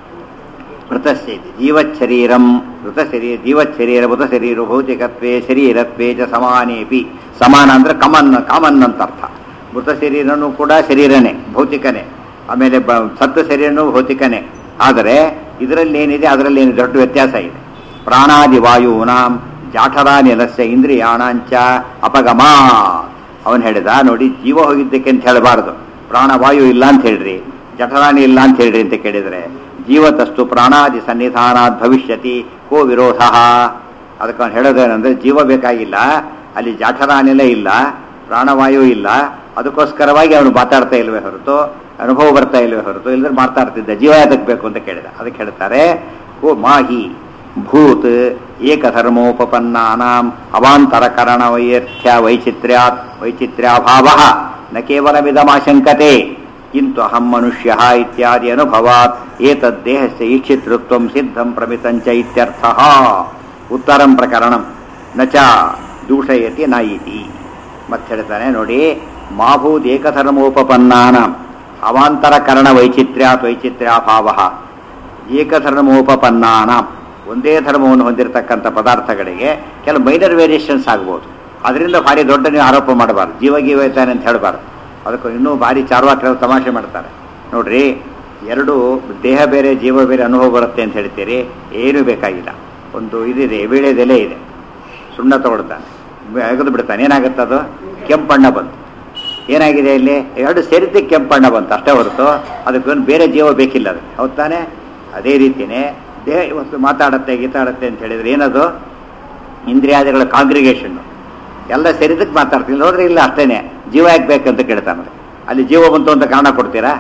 ಮೃತಸ್ಯ ಇತಿ ಜೀವತ್ ಶರೀರಂ ಮೃತ ಶರೀರ ಜೀವತ್ ಶರೀರ ಮೃತ ಶರೀರ ಭೌತಿಕತ್ವೇ ಶರೀರತ್ವೇ ಚ ಸಮಾನೇಪಿ ಸಮಾನ ಅಂದ್ರೆ ಕಮನ್ ಕಾಮನ್ ಅಂತ ಅರ್ಥ ಮೃತ ಶರೀರನೂ ಕೂಡ ಶರೀರನೇ ಭೌತಿಕನೇ ಆಮೇಲೆ ಬ ಸತ್ತ ಶರೀರನೂ ಭೌತಿಕನೇ ಆದರೆ ಇದರಲ್ಲಿ ಏನಿದೆ ಅದರಲ್ಲಿ ಏನು ದೊಡ್ಡ ವ್ಯತ್ಯಾಸ ಇದೆ ಪ್ರಾಣಾದಿ ವಾಯೂನಾಂ ಜಾಠರಾನಿಲಸ್ಯ ಇಂದ್ರಿಯಾಣಾಂಚ ಅಪಗಮ ಅವನು ಹೇಳಿದ ನೋಡಿ ಜೀವ ಹೋಗಿದ್ದಕ್ಕೆ ಅಂತ ಹೇಳಬಾರದು ಪ್ರಾಣವಾಯು ಇಲ್ಲ ಅಂತ ಹೇಳ್ರಿ ಜಠರಾಣಿ ಇಲ್ಲ ಅಂತ ಹೇಳ್ರಿ ಅಂತ ಕೇಳಿದ್ರೆ ಜೀವತಸ್ತು ಪ್ರಾಣಾದಿ ಸನ್ನಿಧಾನಾತ್ ಭವಿಷ್ಯತಿ ಕೋ ವಿರೋಧ ಅದಕ್ಕೆ ಅವನು ಹೇಳೋದೇನೆಂದ್ರೆ ಜೀವ ಬೇಕಾಗಿಲ್ಲ ಅಲ್ಲಿ ಜಾಠರಾನಿಲೇ ಇಲ್ಲ ಪ್ರಾಣವಾಯು ಇಲ್ಲ ಅದಕ್ಕೋಸ್ಕರವಾಗಿ ಅವನು ಮಾತಾಡ್ತಾ ಇಲ್ವೇ ಹೊರತು ಅನುಭವ ಬರ್ತಾ ಇಲ್ವೇ ಹೊರತು ಇಲ್ಲದ್ರೆ ಮಾತಾಡ್ತಿದ್ದ ಜೀವ ಯಾತಕ್ಕೆ ಬೇಕು ಅಂತ ಕೇಳಿದ ಅದಕ್ಕೆ ಹೇಳ್ತಾರೆ ಓ ಮಾಹಿ ಭೂತ್ ಏಕಧರ್ಮೋಪಪನ್ನಾನಾಂ ಅವಾಂತರಕರಣ ವೈಯರ್ಥ್ಯ ವೈಚಿತ್ರ್ಯಾತ್ ವೈಚಿತ್ರ್ಯಾಭಾವ ನ ಕೇವಲಮಿದಮಾಶಂಕತೆ ಕಿಂತು ಅಹಂ ಮನುಷ್ಯ ಇತ್ಯಾದಿ ಅನುಭವಾತ್ ಏತದ್ದೇಹಸ್ಯ ಈಕ್ಷಿತೃತ್ವಂ ಸಿದ್ಧಂ ಪ್ರಮಿತಂಚ ಇತ್ಯರ್ಥಃ ಉತ್ತರಂ ಪ್ರಕರಣಂ ನ ಚ ದೂಷಯತಿ ನ ಇತಿ ಮತ್ತೆ ಹೇಳ್ತಾನೆ ನೋಡಿ ಮಾಭೂತ್ ಏಕಧರ್ಮೋಪಪನ್ನಾನಾಂ ಅವಾಂತರಕರಣ ವೈಚಿತ್ರ್ಯಾತ್ ವೈಚಿತ್ರ್ಯಾಭಾವ ಏಕಧರ್ಮೋಪಪನ್ನಾನಾಂ ಒಂದೇ ಧರ್ಮವನ್ನು ಹೊಂದಿರತಕ್ಕಂಥ ಪದಾರ್ಥಗಳಿಗೆ ಕೆಲವು ಮೈನರ್ ವೇರಿಯೇಷನ್ಸ್ ಆಗ್ಬೋದು ಅದರಿಂದ ಭಾರಿ ದೊಡ್ಡ ನೀವು ಆರೋಪ ಮಾಡಬಾರ್ದು ಜೀವ ಗೀವ ಇದ್ದಾನೆ ಅಂತ ಹೇಳಬಾರ್ದು ಅದಕ್ಕೆ ಇನ್ನೂ ಭಾರಿ ಚಾರ್ವಾಕ್ಯರು ತಮಾಷೆ ಮಾಡ್ತಾರೆ ನೋಡ್ರಿ ಎರಡು ದೇಹ ಬೇರೆ ಜೀವ ಬೇರೆ ಅನುಭವ ಬರುತ್ತೆ ಅಂತ ಹೇಳ್ತೀರಿ ಏನೂ ಬೇಕಾಗಿಲ್ಲ ಒಂದು ಇದಿದೆ ವೀಳ್ಯದೆಲೆ ಇದೆ ಸುಣ್ಣ ತಗೊಳ್ತಾನೆ ಅಗದು ಬಿಡ್ತಾನೆ ಏನಾಗುತ್ತೆ ಅದು ಕೆಂಪಣ್ಣ ಬಂತು ಏನಾಗಿದೆ ಇಲ್ಲಿ ಎರಡು ಸೇರಿದ್ದಕ್ಕೆ ಕೆಂಪಣ್ಣ ಬಂತು ಅಷ್ಟೇ ಹೊರತು ಅದಕ್ಕೊಂದು ಬೇರೆ ಜೀವ ಬೇಕಿಲ್ಲ ಅದಕ್ಕೆ ಹೌದ್ ತಾನೇ ಅದೇ ರೀತಿಯೇ ದೇಹ ಇವತ್ತು ಮಾತಾಡುತ್ತೆ ಗೀತಾಡುತ್ತೆ ಅಂತ ಹೇಳಿದ್ರೆ ಏನದು ಇಂದ್ರಿಯಾದಿಗಳ ಕಾಂಗ್ರಿಗೇಷನ್ನು ಎಲ್ಲ ಸೇರಿದಕ್ಕೆ ಮಾತಾಡ್ತೀನಿ ನೋಡ್ರಿ ಇಲ್ಲ ಅಷ್ಟೇನೆ ಜೀವ ಯಾಕೆ ಬೇಕಂತ ಕೇಳ್ತಾನೆ ಅಲ್ಲಿ ಜೀವ ಬಂತು ಅಂತ ಕಾರಣ ಕೊಡ್ತೀರಾ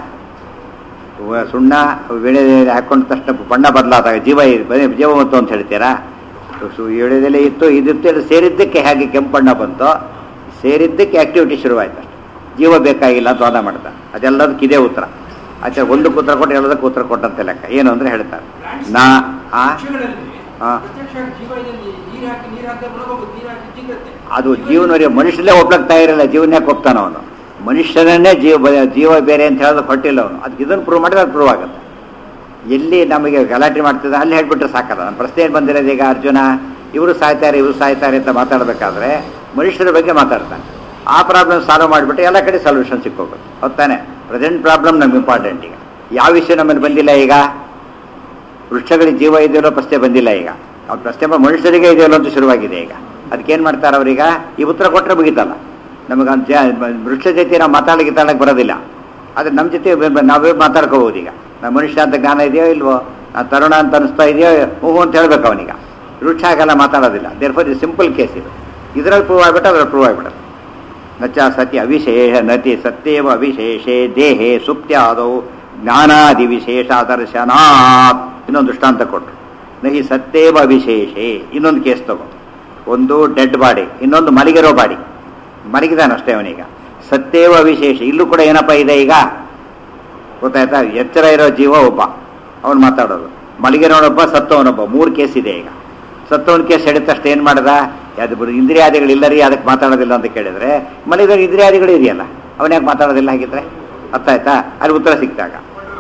ವ- ಸುಣ್ಣ ಬೆಳೆ ಹಾಕೊಂಡ ತಕ್ಷಣ ಬಣ್ಣ ಬದಲಾದಾಗ ಜೀವ ಇ- ಬರೀ ಜೀವ ಬಂತು ಅಂತ ಹೇಳ್ತೀರಾ ಸು ಎಳೆದೆಲೆ ಇತ್ತು ಇದಿತ್ತು ಇದು ಸೇರಿದ್ದಕ್ಕೆ ಹೇಗೆ ಕೆಂಪಣ್ಣ ಬಂತೋ ಸೇರಿದ್ದಕ್ಕೆ ಆಕ್ಟಿವಿಟಿ ಶುರುವಾಯ್ತು ಅಷ್ಟೆ ಜೀವ ಬೇಕಾಗಿಲ್ಲ ಅಂತ ವಾದ ಮಾಡ್ತಾ ಅದೆಲ್ಲದಕ್ಕೆ ಇದೇ ಉತ್ತರ ಆಚೆ ಒಂದಕ್ಕೆ ಉತ್ತರ ಕೊಟ್ಟು ಎಲ್ಲದಕ್ಕೂ ಉತ್ತರ ಕೊಟ್ಟಂತೆ ಲೆಕ್ಕ ಏನು ಅಂದ್ರೆ ಹೇಳ್ತಾರೆ ನಾ ಆ ಪಕ್ಷಿಗಳಲ್ಲಿ ಹಾ. ಪ್ರತ್ಯಕ್ಷ ಜೀವ ಇದೆ ಅಲ್ಲಿ. ನೀರು ಹಾಕಿ ನೀರು ಹಾಕಿ ಮುಳುಗೋಗುತ್ತೆ ನೀರು ಹಾಕಿ ಜಿಗುತ್ತೆ ಅದು ಜೀವನವರಿಗೆ ಮನುಷ್ಯನೇ ಒಪ್ಲಕ್ತಾ ಇರಲ್ಲ ಜೀವನ ಒಪ್ತಾನ ಅವನು ಮನುಷ್ಯನನ್ನೇ ಜೀವ ಬ- ಜೀವ ಬೇರೆ ಅಂತ ಹೇಳೋದು ಕೊಟ್ಟಿಲ್ಲ ಅವನು ಅದಕ್ಕೆ ಇದನ್ನು ಪ್ರೂವ್ ಮಾಡಿದ್ರೆ ಅದು ಪ್ರೂವ್ ಆಗುತ್ತೆ ಎಲ್ಲಿ ನಮಗೆ ಗಲಾಟೆ ಮಾಡ್ತಿದ್ದ ಅಲ್ಲಿ ಹೇಳ್ಬಿಟ್ರೆ ಸಾಕಲ್ಲ ನನ್ನ ಪ್ರಶ್ನೆ ಏನು ಬಂದಿರೋದು ಈಗ ಅರ್ಜುನ ಇವರು ಸಾಯ್ತಾರೆ ಇವರು ಸಾಯ್ತಾರೆ ಅಂತ ಮಾತಾಡಬೇಕಾದ್ರೆ ಮನುಷ್ಯರ ಬಗ್ಗೆ ಮಾತಾಡ್ತಾನೆ ಆ ಪ್ರಾಬ್ಲಮ್ ಸಾಲ್ವ್ ಮಾಡಿಬಿಟ್ಟು ಎಲ್ಲ ಕಡೆ ಸೊಲ್ಯೂಷನ್ ಸಿಕ್ಕೋಗುತ್ತೆ ಹೊತ್ತಾನೆ ಪ್ರೆಸೆಂಟ್ ಪ್ರಾಬ್ಲಮ್ ನಮ್ಗೆ ಇಂಪಾರ್ಟೆಂಟ್ ಈಗ ಯಾವ ವಿಷಯ ನಮ್ಮಲ್ಲಿ ಬಂದಿಲ್ಲ ಈಗ ವೃಕ್ಷಗಳಿಗೆ ಜೀವ ಇದೆಯಲ್ಲೋ ಪ್ರಶ್ನೆ ಬಂದಿಲ್ಲ ಈಗ ಅವ್ರ ಪ್ರಶ್ನೆ ಬ- ಮನುಷ್ಯರಿಗೆ ಇದೆಯಲ್ಲೋ ಅಂತ ಶುರುವಾಗಿದೆ ಈಗ ಅದಕ್ಕೇನು ಮಾಡ್ತಾರೆ ಅವ್ರೀಗ ಈ ಉತ್ತರ ಕೊಟ್ಟರೆ ಮುಗಿತಲ್ಲ ನಮಗೆ ಅಂತ ವೃಕ್ಷ ಜೊತೆ ನಾವು ಮಾತಾಡಲಿಕ್ಕೆ ಗೀತಾಡಕ್ಕೆ ಬರೋದಿಲ್ಲ ಆದರೆ ನಮ್ಮ ಜೊತೆ ಬ- ಬ- ನಾವೇ ಮಾತಾಡ್ಕೋಬೋದು ಈಗ ನಮ್ಮ ಮನುಷ್ಯ ಅಂತ ಜ್ಞಾನ ಇದೆಯೋ ಇಲ್ವೋ ನಾ ತರುಣ ಅಂತ ಅನಿಸ್ತಾ ಇದೆಯೋ ಹ್ಞೂ ಅಂತ ಹೇಳ್ಬೇಕು ಅವನಿಗ ವೃಕ್ಷ ಹಾಗೆಲ್ಲ ಮಾತಾಡೋದಿಲ್ಲ ದೇರ್ ಫಾರ್ ಸಿಂಪಲ್ ಕೇಸ್ ಇದು ಇದರಲ್ಲಿ ಪ್ರೂವ್ ಆಗ್ಬಿಟ್ಟು ಅದ್ರಲ್ಲಿ ಪ್ರೂವ್ ಆಗ್ಬಿಡುತ್ತೆ ನಚ ಸತಿ ಅವಿಶೇಷ ನತಿ ಸತ್ಯೇವ ಅವಿಶೇಷೇ ದೇಹೆ ಸುಪ್ತ್ಯಾದೌ ಜ್ಞಾನಾದಿ ವಿಶೇಷ ದರ್ಶನಾತ್ ಇನ್ನೊಂದು ದೃಷ್ಟಾಂತ ಕೊಟ್ಟರು ನಹಿ ಸತ್ಯೇವ ಅವಿಶೇಷೇ ಇನ್ನೊಂದು ಕೇಸ್ ತಗೋ ಒಂದು ಡೆಡ್ ಬಾಡಿ ಇನ್ನೊಂದು ಮಲಗಿರೋ ಬಾಡಿ ಮಲಗಿದಾನಷ್ಟೇ ಅವನೀಗ ಸತ್ಯೇವ ಅವಿಶೇಷ ಇಲ್ಲೂ ಕೂಡ ಏನಪ್ಪ ಇದೆ ಈಗ ಗೊತ್ತಾಯ್ತಾ ಎಚ್ಚರ ಇರೋ ಜೀವ ಒಬ್ಬ ಅವನು ಮಾತಾಡೋದು ಮಲಗಿರೋನೊಬ್ಬ ಸತ್ತವನೊಬ್ಬ ಮೂರು ಕೇಸ್ ಇದೆ ಈಗ ಸತ್ತವನ ಕೇಸ್ ಹಿಡಿದ ತಕ್ಷಣ ಏನು ಮಾಡ್ದ ಅದು ಬಿಡು ಇಂದ್ರಿಯಾದಿಗಳಿಲ್ಲರಿ ಅದಕ್ಕೆ ಮಾತಾಡೋದಿಲ್ಲ ಅಂತ ಕೇಳಿದ್ರೆ ಮಲಗಿರೋ ಇಂದ್ರಿಯಾದಿಗಳು ಇದೆಯಲ್ಲ ಅವನ್ಯಾಕೆ ಮಾತಾಡೋದಿಲ್ಲ ಹಾಗಿದ್ರೆ ಅರ್ಥ ಆಯ್ತಾ ಅಲ್ಲಿ ಉತ್ತರ ಸಿಕ್ತಾಗ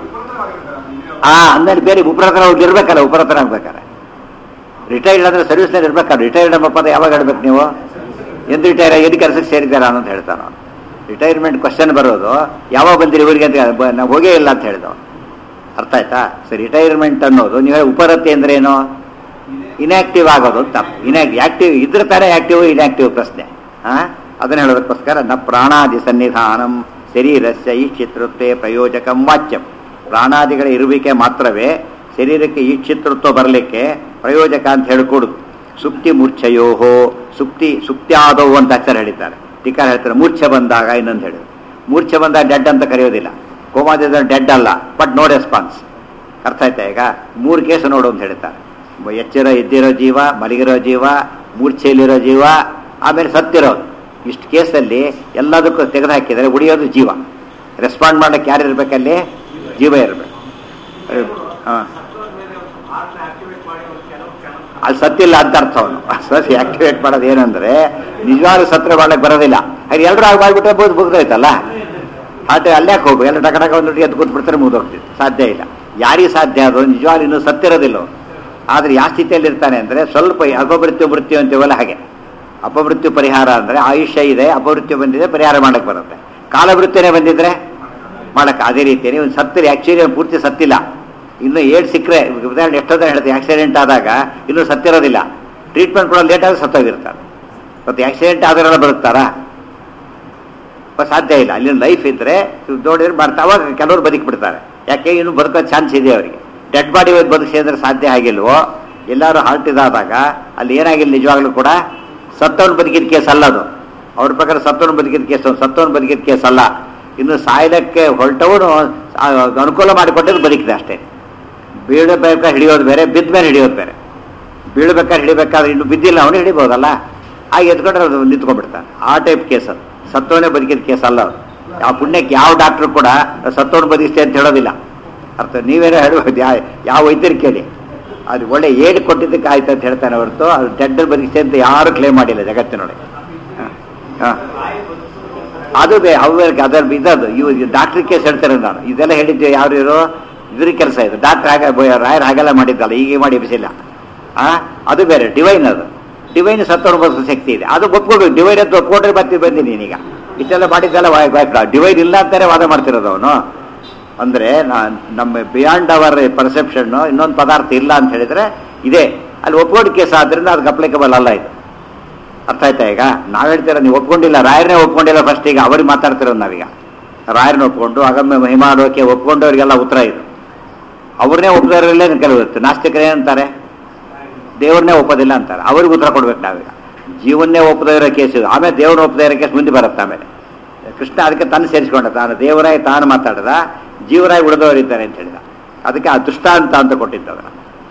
ಆ ಅಂದಲ್ಲಿ ಬೇರೆ ಉಪರತರ ಅವ್ರಿಗೆ ಇರ್ಬೇಕಲ್ಲ ಉಪರತರ ಆಗ್ಬೇಕಾರೆ ರಿಟೈರ್ಡ್ ಅಂದ್ರೆ ಸರ್ವಿಸ್ನಲ್ಲಿ ಇರ್ಬೇಕಲ್ಲ ರಿಟೈರ್ಡ್ ಎಂಬ ಪದ ಯಾವಾಗ ಹೇಳ್ಬೇಕು ನೀವು ಎಂದು ರಿಟೈರ್ ಎದ್ದು ಕೆಲಸಕ್ಕೆ ಸೇರಿದ್ದಾರ ಅಂತ ಹೇಳ್ತಾನ ರಿಟೈರ್ಮೆಂಟ್ ಕ್ವಶನ್ ಬರೋದು ಯಾವಾಗ ಬಂದಿರಿ ಊರಿಗೆ ಅಂತ ಬ- ನಾವು ಹೋಗೇ ಇಲ್ಲ ಅಂತ ಹೇಳಿದವ ಅರ್ಥ ಆಯ್ತಾ ಸೊ ರಿಟೈರ್ಮೆಂಟ್ ಅನ್ನೋದು ನೀವು ಹೇಳಿ ಉಪರತಿ ಅಂದ್ರೆ ಏನು ಇನ್ಆಕ್ಟಿವ್ ಆಗೋದು ತಪ್ಪು ಇನ್ಆಕ್ಟಿವ್ ಆಕ್ಟಿವ್ ಇದ್ರೆ ತಾನೇ ಆಕ್ಟಿವ್ ಇನ್ಆಕ್ಟಿವ್ ಪ್ರಶ್ನೆ ಹಾ ಅದನ್ನ ಹೇಳೋದಕ್ಕೋಸ್ಕರ ನ ಪ್ರಾಣಾದಿ ಸನ್ನಿಧಾನಂ ಶರೀರಸ್ಯ ಈ ಚಿತ್ರತ್ವೇ ಪ್ರಯೋಜಕಂ ವಾಚ್ಯಂ ಪ್ರಾಣಾದಿಗಳ ಇರುವಿಕೆ ಮಾತ್ರವೇ ಶರೀರಕ್ಕೆ ಈ ಚಿತ್ರತ್ವ ಬರಲಿಕ್ಕೆ ಪ್ರಯೋಜಕ ಅಂತ ಹೇಳಿಕೊಡುದು ಸುಪ್ತಿ ಮೂರ್ಛೆಯೋಹೋ ಸುಪ್ತಿ ಸುಪ್ತ್ಯಾದವು ಅಂತ ಅಕ್ಷರ ಹೇಳಿದ್ದಾರೆ ಟೀಕಾರ ಹೇಳ್ತಾರೆ ಮೂರ್ಛೆ ಬಂದಾಗ ಇನ್ನೊಂದು ಹೇಳಿ ಮೂರ್ಛೆ ಬಂದಾಗ ಡೆಡ್ ಅಂತ ಕರೆಯೋದಿಲ್ಲ ಕೋಮಾದ ಡೆಡ್ ಅಲ್ಲ ಬಟ್ ನೋ ರೆಸ್ಪಾನ್ಸ್ ಅರ್ಥ ಆಯ್ತಾ ಈಗ ಮೂರು ಕೇಸು ನೋಡು ಅಂತ ಹೇಳ್ತಾರೆ ಬ- ಎಚ್ಚರ ಇದ್ದಿರೋ ಜೀವ ಮಲಗಿರೋ ಜೀವ ಮೂರ್ಛೆಯಲ್ಲಿರೋ ಜೀವ ಆಮೇಲೆ ಸತ್ತಿರೋದು ಇಷ್ಟು ಕೇಸಲ್ಲಿ ಎಲ್ಲದಕ್ಕೂ ತೆಗೆದು ಹಾಕಿದರೆ ಉಳಿಯೋದು ಜೀವ ರೆಸ್ಪಾಂಡ್ ಮಾಡ್ಲಿಕ್ಕೆ ಯಾರು ಇರ್ಬೇಕಲ್ಲಿ ಜೀವ ಇರಬೇಕು ಹಾಂ ಅಲ್ಲಿ ಸತ್ತಿಲ್ಲ ಅಂತ ಅರ್ಥ ಅವನು ಸಸಿ ಆಕ್ಟಿವೇಟ್ ಮಾಡೋದು ಏನಂದ್ರೆ ನಿಜವಾಗ್ಲೂ ಸತ್ರ ಮಾಡಕ್ಕೆ ಬರೋದಿಲ್ಲ ಅದು ಎಲ್ಲರೂ ಆಗಿ ಮಾಡ್ಬಿಟ್ರೆ ಬೋದು ಮುಗ್ದೋಯ್ತಲ್ಲ ಹಾಟ್ ಅಲ್ಲೇ ಹೋಗು ಎಲ್ಲ ಟಕ ಟಕ ಒಂದು ಎದ್ದು ಕೂತ್ಬಿಡ್ತಾರೆ ಮುಗ್ದೋಗ್ತಿತ್ತು ಸಾಧ್ಯ ಇಲ್ಲ ಯಾರಿಗೆ ಸಾಧ್ಯ ಅದು ನಿಜವಾಗ್ಲೂ ಇನ್ನೂ ಸತ್ತಿರೋದಿಲ್ಲ ಅವ್ನು. ಆದ್ರೆ ಯಾವ ಸ್ಥಿತಿಯಲ್ಲಿ ಇರ್ತಾನೆ ಅಂದ್ರೆ ಸ್ವಲ್ಪ ಅಪಮೃತ್ಯು ಮೃತ್ಯು ಅಂತೀವಲ್ಲ ಹಾಗೆ ಅಪಮೃತ್ಯು ಪರಿಹಾರ ಅಂದ್ರೆ ಆಯುಷ್ಯ ಇದೆ ಅಪಮೃತ್ಯು ಬಂದಿದೆ ಪರಿಹಾರ ಮಾಡಕ್ ಬರುತ್ತೆ ಕಾಲಮೃತ್ಯುನೇ ಬಂದಿದ್ರೆ ಮಾಡಕ್ಕೆ ಅದೇ ರೀತಿಯಲ್ಲಿ ಒಂದು ಸತ್ತಿರಿ ಆಕ್ಚುಲಿ ಪೂರ್ತಿ ಸತ್ತಿಲ್ಲ ಇನ್ನು ಏಡ್ ಸಿಕ್ಕರೆ ಉದಾಹರಣೆ ಎಷ್ಟೋ ಜನ ಹೇಳ್ತೀವಿ ಆಕ್ಸಿಡೆಂಟ್ ಆದಾಗ ಇನ್ನೂ ಸತ್ತಿರೋದಿಲ್ಲ ಟ್ರೀಟ್ಮೆಂಟ್ ಕೂಡ ಲೇಟ್ ಆಗಿ ಸತ್ತೋಗಿರ್ತಾರೆ ಮತ್ತೆ ಆಕ್ಸಿಡೆಂಟ್ ಆದರೆಲ್ಲ ಬರುತ್ತಾರಾ ಅಪ್ಪ ಸಾಧ್ಯ ಇಲ್ಲ ಅಲ್ಲಿ ಲೈಫ್ ಇದ್ರೆ ನೋಡಿದ್ರೆ ಮಾಡ್ತಾ ಅವಾಗ ಕೆಲವರು ಬದುಕಿಬಿಡ್ತಾರೆ ಯಾಕೆ ಇನ್ನು ಬದುಕೋ ಚಾನ್ಸ್ ಇದೆ ಅವರಿಗೆ ಡೆಡ್ ಬಾಡಿ ಬದುಕಿಸಿದ್ರೆ ಸಾಧ್ಯ ಆಗಿಲ್ವೋ ಎಲ್ಲರೂ ಹಾರ್ಟ್ ಇದಾದಾಗ ಅಲ್ಲಿ ಏನಾಗಿಲ್ಲ ನಿಜವಾಗ್ಲೂ ಕೂಡ ಸತ್ತವನು ಬದುಕಿದ ಕೇಸ್ ಅಲ್ಲ ಅದು ಅವ್ರ ಪ್ರಕಾರ ಸತ್ತವನು ಬದುಕಿದ ಕೇಸ್ ಸತ್ತವನು ಬದುಕಿದ ಕೇಸ್ ಅಲ್ಲ ಇನ್ನು ಸಾಯ್ಲಕ್ಕೆ ಹೊರಟವನು ಆ, ಅನುಕೂಲ ಮಾಡಿಕೊಟ್ಟಿದ್ದು ಬದುಕಿದೆ ಅಷ್ಟೇ ಬೀಳಬೇಕಾದ್ರೆ ಹಿಡಿಯೋದು ಬೇರೆ ಬಿದ್ದ ಮೇಲೆ ಹಿಡಿಯೋದು ಬೇರೆ ಬೀಳ್ಬೇಕಾದ್ರೆ ಹಿಡಿಬೇಕಾದ್ರೆ ಇನ್ನು ಬಿದ್ದಿಲ್ಲ ಅವನು ಹಿಡಿಬೋದಲ್ಲ ಆಗ ಎತ್ಕೊಂಡ್ರೆ ಅದು ನಿಂತ್ಕೊಂಡ್ಬಿಡ್ತಾನೆ ಆ ಟೈಪ್ ಕೇಸ್ ಅದು ಸತ್ತವನೇ ಬದುಕಿದ ಕೇಸ್ ಅಲ್ಲ ಅದು ಯಾವ ಪುಣ್ಯಕ್ಕೆ ಯಾವ ಡಾಕ್ಟ್ರು ಕೂಡ ಸತ್ತವನು ಬದುಕಿಸ್ತೇ ಅಂತ ಹೇಳೋದಿಲ್ಲ ಅರ್ಥ ನೀವೇನೋ ಹೇಳ್ಬೋದು ಯಾವ ಯಾವ ವೈದ್ಯರು ಕೇಳಿ ಅದು ಒಳ್ಳೆ ಏಡ್ ಕೊಟ್ಟಿದ್ದಕ್ಕೆ ಆಯ್ತು ಅಂತ ಹೇಳ್ತಾನೆ ಹೊರತು ಅದು ಡೆಡ್ ಬದುಕಿಸ್ತೇ ಅಂತ ಯಾರು ಕ್ಲೇಮ್ ಮಾಡಿಲ್ಲ ಜಗತ್ತಿನೊಳಗೆ ಹಾಂ ಹಾಂ ಅದು ಬೇ ಅವ್ರಿಗೆ ಅದರ ಇದದು ಇವು ಡಾಕ್ಟ್ರ್ ಕೇಸ್ ಹೇಳ್ತಾರೆ ನಾನು ಇದೆಲ್ಲ ಹೇಳಿದ್ದೆ ಯಾರು ಇರೋ ಇದ್ರ ಕೆಲಸ ಇದು ಡಾಕ್ಟ್ರ್ ಹಾಗೆ ಬ- ರಾಯರ್ ಹಾಗೆಲ್ಲ ಮಾಡಿದ್ದಲ್ಲ ಹೀಗೆ ಮಾಡಿ ಎಬ್ಬಿಸಿಲ್ಲ ಆ ಅದು ಬೇರೆ ಡಿವೈನ್ ಅದು ಡಿವೈನ್ ಸತ್ತೋರ್ ಬದುಕೋ ಶಕ್ತಿ ಇದೆ ಅದು ಒಪ್ಕೊಳ್ಬೇಕು ಡಿವೈನ್ ಅಂತ ಒಪ್ಕೊಂಡ್ರೆ ಬರ್ತಿ ಬಂದಿ ನೀನೀಗ ಇಷ್ಟೆಲ್ಲ ಮಾಡಿದ್ದೆಲ್ಲ ಡಿವೈನ್ ಇಲ್ಲ ಅಂತಾನೆ ವಾದ ಮಾಡ್ತಿರೋದು ಅವನು ಅಂದ್ರೆ ನಾ- ನಮ್ಮ ಬಿಯಾಂಡ್ ಅವರ್ ಪರ್ಸೆಪ್ಷನ್ ಇನ್ನೊಂದು ಪದಾರ್ಥ ಇಲ್ಲ ಅಂತ ಹೇಳಿದ್ರೆ ಇದೆ ಅಲ್ಲಿ ಒಪ್ಕೊಂಡು ಕೇಸ್ ಆದ್ರಿಂದ ಅದಕ್ಕೆ ಅಪ್ಲಿಕಬಲ್ ಅಲ್ಲ ಇದು ಅರ್ಥ ಆಯ್ತಾ ಈಗ ನಾವ್ ಹೇಳ್ತೀರ ನೀವು ಒಪ್ಕೊಂಡಿಲ್ಲ ರಾಯರನ್ನೇ ಒಪ್ಕೊಂಡಿಲ್ಲ ಫಸ್ಟ್ ಈಗ ಅವ್ರಿಗೆ ಮಾತಾಡ್ತಿರೋದು ನಾವೀಗ ರಾಯರನ್ನ ಒಪ್ಕೊಂಡು ಅಗಮ್ಯ ಮಹಿಮಾಡೋಕೆ ಒಪ್ಕೊಂಡವ್ರಿಗೆಲ್ಲ ಉತ್ತರ ಇದು ಅವ್ರನ್ನೇ ಒಪ್ಪದವರಲ್ಲೇ ಕೆಲವು ಇರುತ್ತೆ ನಾಸ್ತಿಕರು ಏನಂತಾರೆ ದೇವ್ರನ್ನೇ ಒಪ್ಪೋದಿಲ್ಲ ಅಂತಾರೆ ಅವ್ರಿಗೆ ಉತ್ತರ ಕೊಡ್ಬೇಕು ನಾವೀಗ ಜೀವನ್ನೇ ಒಪ್ಪದೇ ಇರೋ ಕೇಸು ಆಮೇಲೆ ದೇವ್ರನ್ನ ಒಪ್ಪದೇ ಇರೋ ಕೇಸ್ ಮುಂದೆ ಬರುತ್ತೆ ಆಮೇಲೆ ಕೃಷ್ಣ ಅದಕ್ಕೆ ತಾನು ಸೇರಿಸ್ಕೊಂಡ ತಾನು ದೇವರಾಗಿ ತಾನು ಮಾತಾಡದ ಜೀವರಾಗಿ ಉಳಿದವರಿದ್ದಾರೆ ಅಂತ ಹೇಳಿದ ಅದಕ್ಕೆ ಆ ದೃಷ್ಟಾಂತ ಅಂತ ಕೊಟ್ಟಿದ್ದವರ